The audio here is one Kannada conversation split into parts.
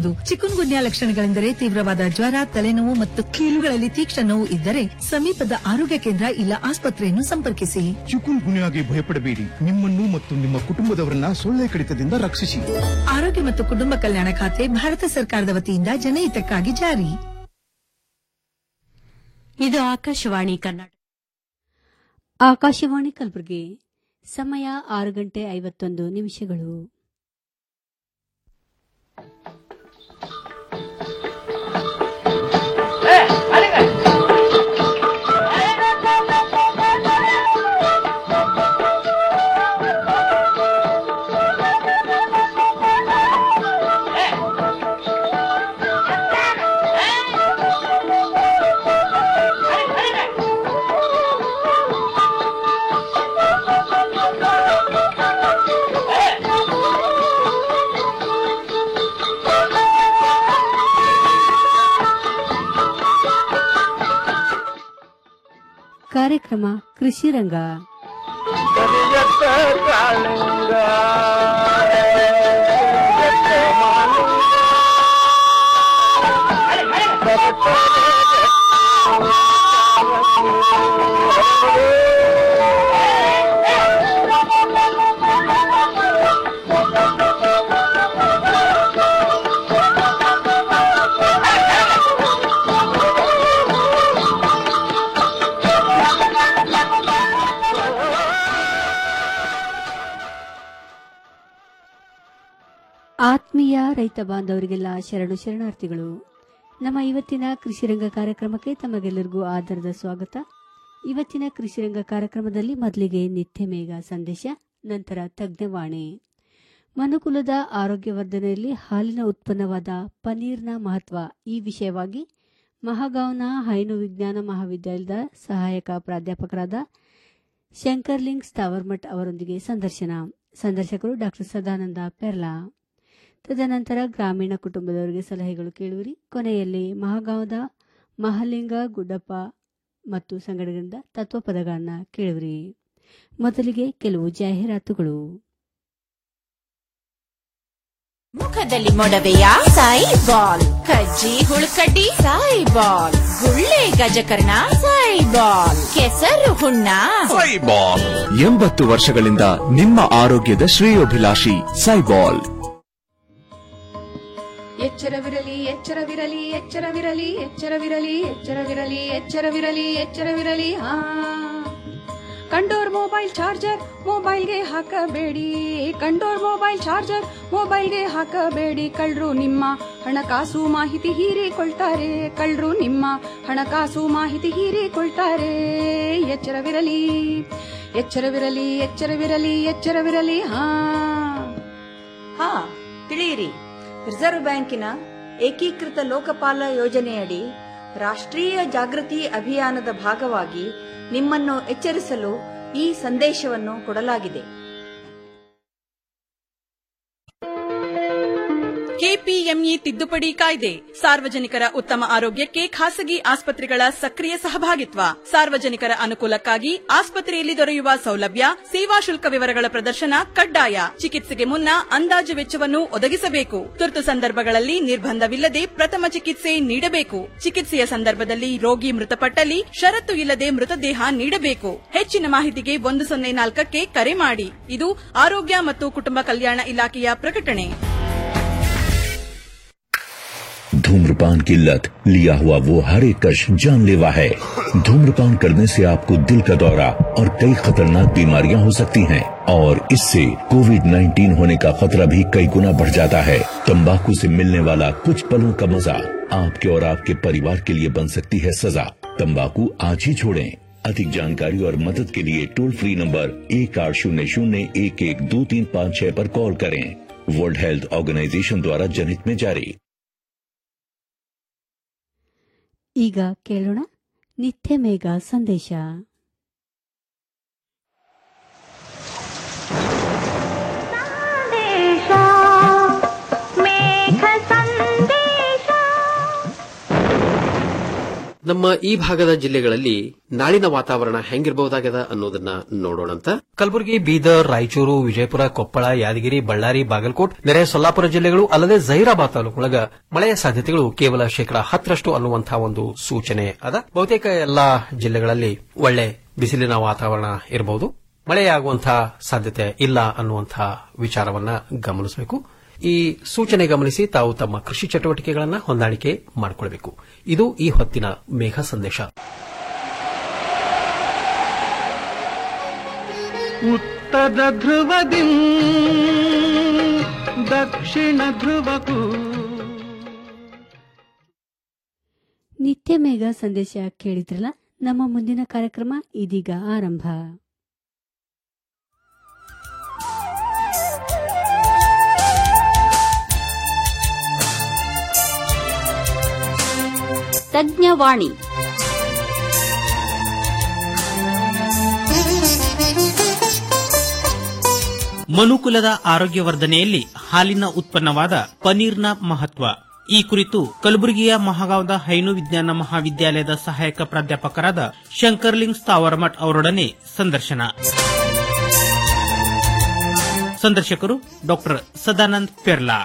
ಹೌದು ಚಿಕುನ್ ಗುನ್ಯಾ ಲಕ್ಷಣಗಳೆಂದರೆ ತೀವ್ರವಾದ ಜ್ವರ ತಲೆನೋವು ಮತ್ತು ಕೀಲುಗಳಲ್ಲಿ ತೀಕ್ಷ್ಣ ನೋವು ಇದ್ದರೆ ಸಮೀಪದ ಆರೋಗ್ಯ ಕೇಂದ್ರ ಇಲ್ಲ ಆಸ್ಪತ್ರೆಯನ್ನು ಸಂಪರ್ಕಿಸಿ ಚಿಕುನ್ ಗುನ್ಯಾಗೆ ಭಯಪಡಬೇಡಿ ನಿಮ್ಮನ್ನು ಮತ್ತು ನಿಮ್ಮ ಕುಟುಂಬದವರನ್ನ ಸೊಳ್ಳೆ ಕಡಿತದಿಂದ ರಕ್ಷಿಸಿ ಆರೋಗ್ಯ ಮತ್ತು ಕುಟುಂಬ ಕಲ್ಯಾಣ ಖಾತೆ ಭಾರತ ಸರ್ಕಾರದ ವತಿಯಿಂದ ಜನಹಿತಕ್ಕಾಗಿ ಜಾರಿ ಇದು ಆಕಾಶವಾಣಿ ಕನ್ನಡ ಆಕಾಶವಾಣಿ ಕಲಬುರಗಿ ಸಮಯ ಆರು ಗಂಟೆ ಐವತ್ತೊಂದು ನಿಮಿಷಗಳು ಕಾರ್ಯಕ್ರಮ ಕೃಷಿ ರಂಗ ಆತ್ಮೀಯ ರೈತ ಬಾಂಧವರಿಗೆಲ್ಲ ಶರಣು ಶರಣಾರ್ಥಿಗಳು ನಮ್ಮ ಇವತ್ತಿನ ಕೃಷಿರಂಗ ಕಾರ್ಯಕ್ರಮಕ್ಕೆ ತಮಗೆಲ್ಲರಿಗೂ ಆಧಾರದ ಸ್ವಾಗತ ಇವತ್ತಿನ ಕೃಷಿರಂಗ ಕಾರ್ಯಕ್ರಮದಲ್ಲಿ ಮೊದಲಿಗೆ ನಿತ್ಯ ಮೇಘ ಸಂದೇಶ ನಂತರ ತಜ್ಞವಾಣಿ ಮನುಕುಲದ ಆರೋಗ್ಯವರ್ಧನೆಯಲ್ಲಿ ಹಾಲಿನ ಉತ್ಪನ್ನವಾದ ಪನೀರ್ನ ಮಹತ್ವ ಈ ವಿಷಯವಾಗಿ ಮಹಾಗಾಂವ್ನ ಹೈನು ವಿಜ್ಞಾನ ಮಹಾವಿದ್ಯಾಲಯದ ಸಹಾಯಕ ಪ್ರಾಧ್ಯಾಪಕರಾದ ಶಂಕರ್ಲಿಂಗ್ ಸ್ಥಾವರ್ಮಠ್ ಅವರೊಂದಿಗೆ ಸಂದರ್ಶನ ಸಂದರ್ಶಕರು ಡಾಕ್ಟರ್ ಸದಾನಂದ ಪೆರ್ಲಾ ತದನಂತರ ಗ್ರಾಮೀಣ ಕುಟುಂಬದವರಿಗೆ ಸಲಹೆಗಳು ಕೇಳುವಿರಿ ಕೊನೆಯಲ್ಲಿ ಮಹಾಗಾಂವದ ಮಹಾಲಿಂಗ ಗುಡ್ಡಪ್ಪ ಮತ್ತು ಸಂಗಡಗಳಿಂದ ತತ್ವಪದಗಳನ್ನ ಕೇಳುವಿರಿ ಮೊದಲಿಗೆ ಕೆಲವು ಜಾಹೀರಾತುಗಳು ಮುಖದಲ್ಲಿ ಮೊಡವೆಯ ಸಾಯಿ ಬಾಲ್ ಕಜ್ಜಿ ಹುಳುಕಡ್ಡಿ ಸಾಯಿ ಬಾಲ್ ಗುಳ್ಳೆ ಗಜಕರ್ಣ ಸಾಯಿ ಬಾಲ್ ಕೆಸರು ಹುಣ್ಣ ಸೈಬಾಲ್ ಎಂಬತ್ತು ವರ್ಷಗಳಿಂದ ನಿಮ್ಮ ಆರೋಗ್ಯದ ಶ್ರೇಯೋಭಿಲಾಷಿ ಸೈಬಾಲ್ ಎಚ್ಚರವಿರಲಿ ಎಚ್ಚರವಿರಲಿ ಎಚ್ಚರವಿರಲಿ ಎಚ್ಚರವಿರಲಿ ಎಚ್ಚರವಿರಲಿ ಎಚ್ಚರವಿರಲಿ ಎಚ್ಚರವಿರಲಿ ಹಾ ಕಂಡೋರ್ ಮೊಬೈಲ್ ಚಾರ್ಜರ್ ಮೊಬೈಲ್ಗೆ ಹಾಕಬೇಡಿ ಕಂಡೋರ್ ಮೊಬೈಲ್ ಚಾರ್ಜರ್ ಮೊಬೈಲ್ಗೆ ಹಾಕಬೇಡಿ ಕಳ್ರು ನಿಮ್ಮ ಹಣಕಾಸು ಮಾಹಿತಿ ಹೀರಿಕೊಳ್ತಾರೆ ಕಳ್ರು ನಿಮ್ಮ ಹಣಕಾಸು ಮಾಹಿತಿ ಹೀರಿಕೊಳ್ತಾರೆ ಎಚ್ಚರವಿರಲಿ ಎಚ್ಚರವಿರಲಿ ಎಚ್ಚರವಿರಲಿ ಎಚ್ಚರವಿರಲಿ ಹಾ ಹಾ ತಿಳಿಯಿರಿ ರಿಸರ್ವ್ ಬ್ಯಾಂಕಿನ ಏಕೀಕೃತ ಲೋಕಪಾಲ ಯೋಜನೆಯಡಿ ರಾಷ್ಟ್ರೀಯ ಜಾಗೃತಿ ಅಭಿಯಾನದ ಭಾಗವಾಗಿ ನಿಮ್ಮನ್ನು ಎಚ್ಚರಿಸಲು ಈ ಸಂದೇಶವನ್ನು ಕೊಡಲಾಗಿದೆ ಕೆಪಿಎಂಇ ತಿದ್ದುಪಡಿ ಕಾಯ್ದೆ ಸಾರ್ವಜನಿಕರ ಉತ್ತಮ ಆರೋಗ್ಯಕ್ಕೆ ಖಾಸಗಿ ಆಸ್ಪತ್ರೆಗಳ ಸಕ್ರಿಯ ಸಹಭಾಗಿತ್ವ ಸಾರ್ವಜನಿಕರ ಅನುಕೂಲಕ್ಕಾಗಿ ಆಸ್ಪತ್ರೆಯಲ್ಲಿ ದೊರೆಯುವ ಸೌಲಭ್ಯ ಸೇವಾ ಶುಲ್ಕ ವಿವರಗಳ ಪ್ರದರ್ಶನ ಕಡ್ಡಾಯ ಚಿಕಿತ್ಸೆಗೆ ಮುನ್ನ ಅಂದಾಜು ವೆಚ್ಚವನ್ನು ಒದಗಿಸಬೇಕು ತುರ್ತು ಸಂದರ್ಭಗಳಲ್ಲಿ ನಿರ್ಬಂಧವಿಲ್ಲದೆ ಪ್ರಥಮ ಚಿಕಿತ್ಸೆ ನೀಡಬೇಕು ಚಿಕಿತ್ಸೆಯ ಸಂದರ್ಭದಲ್ಲಿ ರೋಗಿ ಮೃತಪಟ್ಟಲ್ಲಿ ಷರತ್ತು ಇಲ್ಲದೆ ಮೃತದೇಹ ನೀಡಬೇಕು ಹೆಚ್ಚಿನ ಮಾಹಿತಿಗೆ ಒಂದು ಸೊನ್ನೆ ನಾಲ್ಕಕ್ಕೆ ಕರೆ ಮಾಡಿ ಇದು ಆರೋಗ್ಯ ಮತ್ತು ಕುಟುಂಬ ಕಲ್ಯಾಣ ಇಲಾಖೆಯ ಪ್ರಕಟಣೆ धूम्रपान की लत लिया हुआ वो हर एक कश जानलेवा है धूम्रपान करने से आपको दिल का दौरा और कई खतरनाक बीमारियां हो सकती हैं और इससे कोविड 19 होने का खतरा भी कई गुना बढ़ जाता है तंबाकू से मिलने वाला कुछ पलों का मजा आपके और आपके परिवार के लिए बन सकती है सजा तंबाकू आज ही छोड़ें अधिक जानकारी और मदद के लिए टोल फ्री नंबर एक आठ शून्य शून्य एक एक दो तीन पाँच छह पर कॉल करें वर्ल्ड हेल्थ ऑर्गेनाइजेशन द्वारा जनहित में जारी ಈಗ ಕೇಳೋಣ ನಿತ್ಯ ಮೇಘ ಸಂದೇಶ ನಮ್ಮ ಈ ಭಾಗದ ಜಿಲ್ಲೆಗಳಲ್ಲಿ ನಾಳಿನ ವಾತಾವರಣ ಹೆಂಗಿರಬಹುದಾಗದ ಅನ್ನೋದನ್ನ ನೋಡೋಣಂತ ಕಲಬುರಗಿ ಬೀದರ್ ರಾಯಚೂರು ವಿಜಯಪುರ ಕೊಪ್ಪಳ ಯಾದಗಿರಿ ಬಳ್ಳಾರಿ ಬಾಗಲಕೋಟ್ ನೆರೆ ಸೊಲ್ಲಾಪುರ ಜಿಲ್ಲೆಗಳು ಅಲ್ಲದೆ ಜೈರಾಬಾದ್ ತಾಲೂಕೊಳಗ ಮಳೆಯ ಸಾಧ್ಯತೆಗಳು ಕೇವಲ ಶೇಕಡಾ ಹತ್ತರಷ್ಟು ಅನ್ನುವಂತಹ ಒಂದು ಸೂಚನೆ ಅದ ಬಹುತೇಕ ಎಲ್ಲಾ ಜಿಲ್ಲೆಗಳಲ್ಲಿ ಒಳ್ಳೆ ಬಿಸಿಲಿನ ವಾತಾವರಣ ಇರಬಹುದು ಮಳೆಯಾಗುವಂತಹ ಸಾಧ್ಯತೆ ಇಲ್ಲ ಅನ್ನುವಂತಹ ವಿಚಾರವನ್ನ ಗಮನಿಸಬೇಕು ಈ ಸೂಚನೆ ಗಮನಿಸಿ ತಾವು ತಮ್ಮ ಕೃಷಿ ಚಟುವಟಿಕೆಗಳನ್ನು ಹೊಂದಾಣಿಕೆ ಮಾಡಿಕೊಳ್ಳಬೇಕು ಇದು ಈ ಹೊತ್ತಿನ ಮೇಘ ಸಂದೇಶ ಉತ್ತರ ಧ್ರುವದಿ ದಕ್ಷಿಣ ಧ್ರುವಕ್ಕೂ ನಿತ್ಯ ಮೇಘ ಸಂದೇಶ ಕೇಳಿದ್ರಲ್ಲ ನಮ್ಮ ಮುಂದಿನ ಕಾರ್ಯಕ್ರಮ ಇದೀಗ ಆರಂಭ ತಜ್ಞವಾಣಿ ಮನುಕುಲದ ಆರೋಗ್ಯವರ್ಧನೆಯಲ್ಲಿ ಹಾಲಿನ ಉತ್ಪನ್ನವಾದ ಪನೀರ್ನ ಮಹತ್ವ ಈ ಕುರಿತು ಕಲಬುರಗಿಯ ಮಹಾಗಾಂವದ ಹೈನು ವಿಜ್ಞಾನ ಮಹಾವಿದ್ಯಾಲಯದ ಸಹಾಯಕ ಪ್ರಾಧ್ಯಾಪಕರಾದ ಶಂಕರ್ಲಿಂಗ್ ಸ್ಥಾವರಮಠ್ ಅವರೊಡನೆ ಸಂದರ್ಶನ ಸಂದರ್ಶಕರು ಡಾಕ್ಟರ್ ಸದಾನಂದ್ ಪೆರ್ಲಾ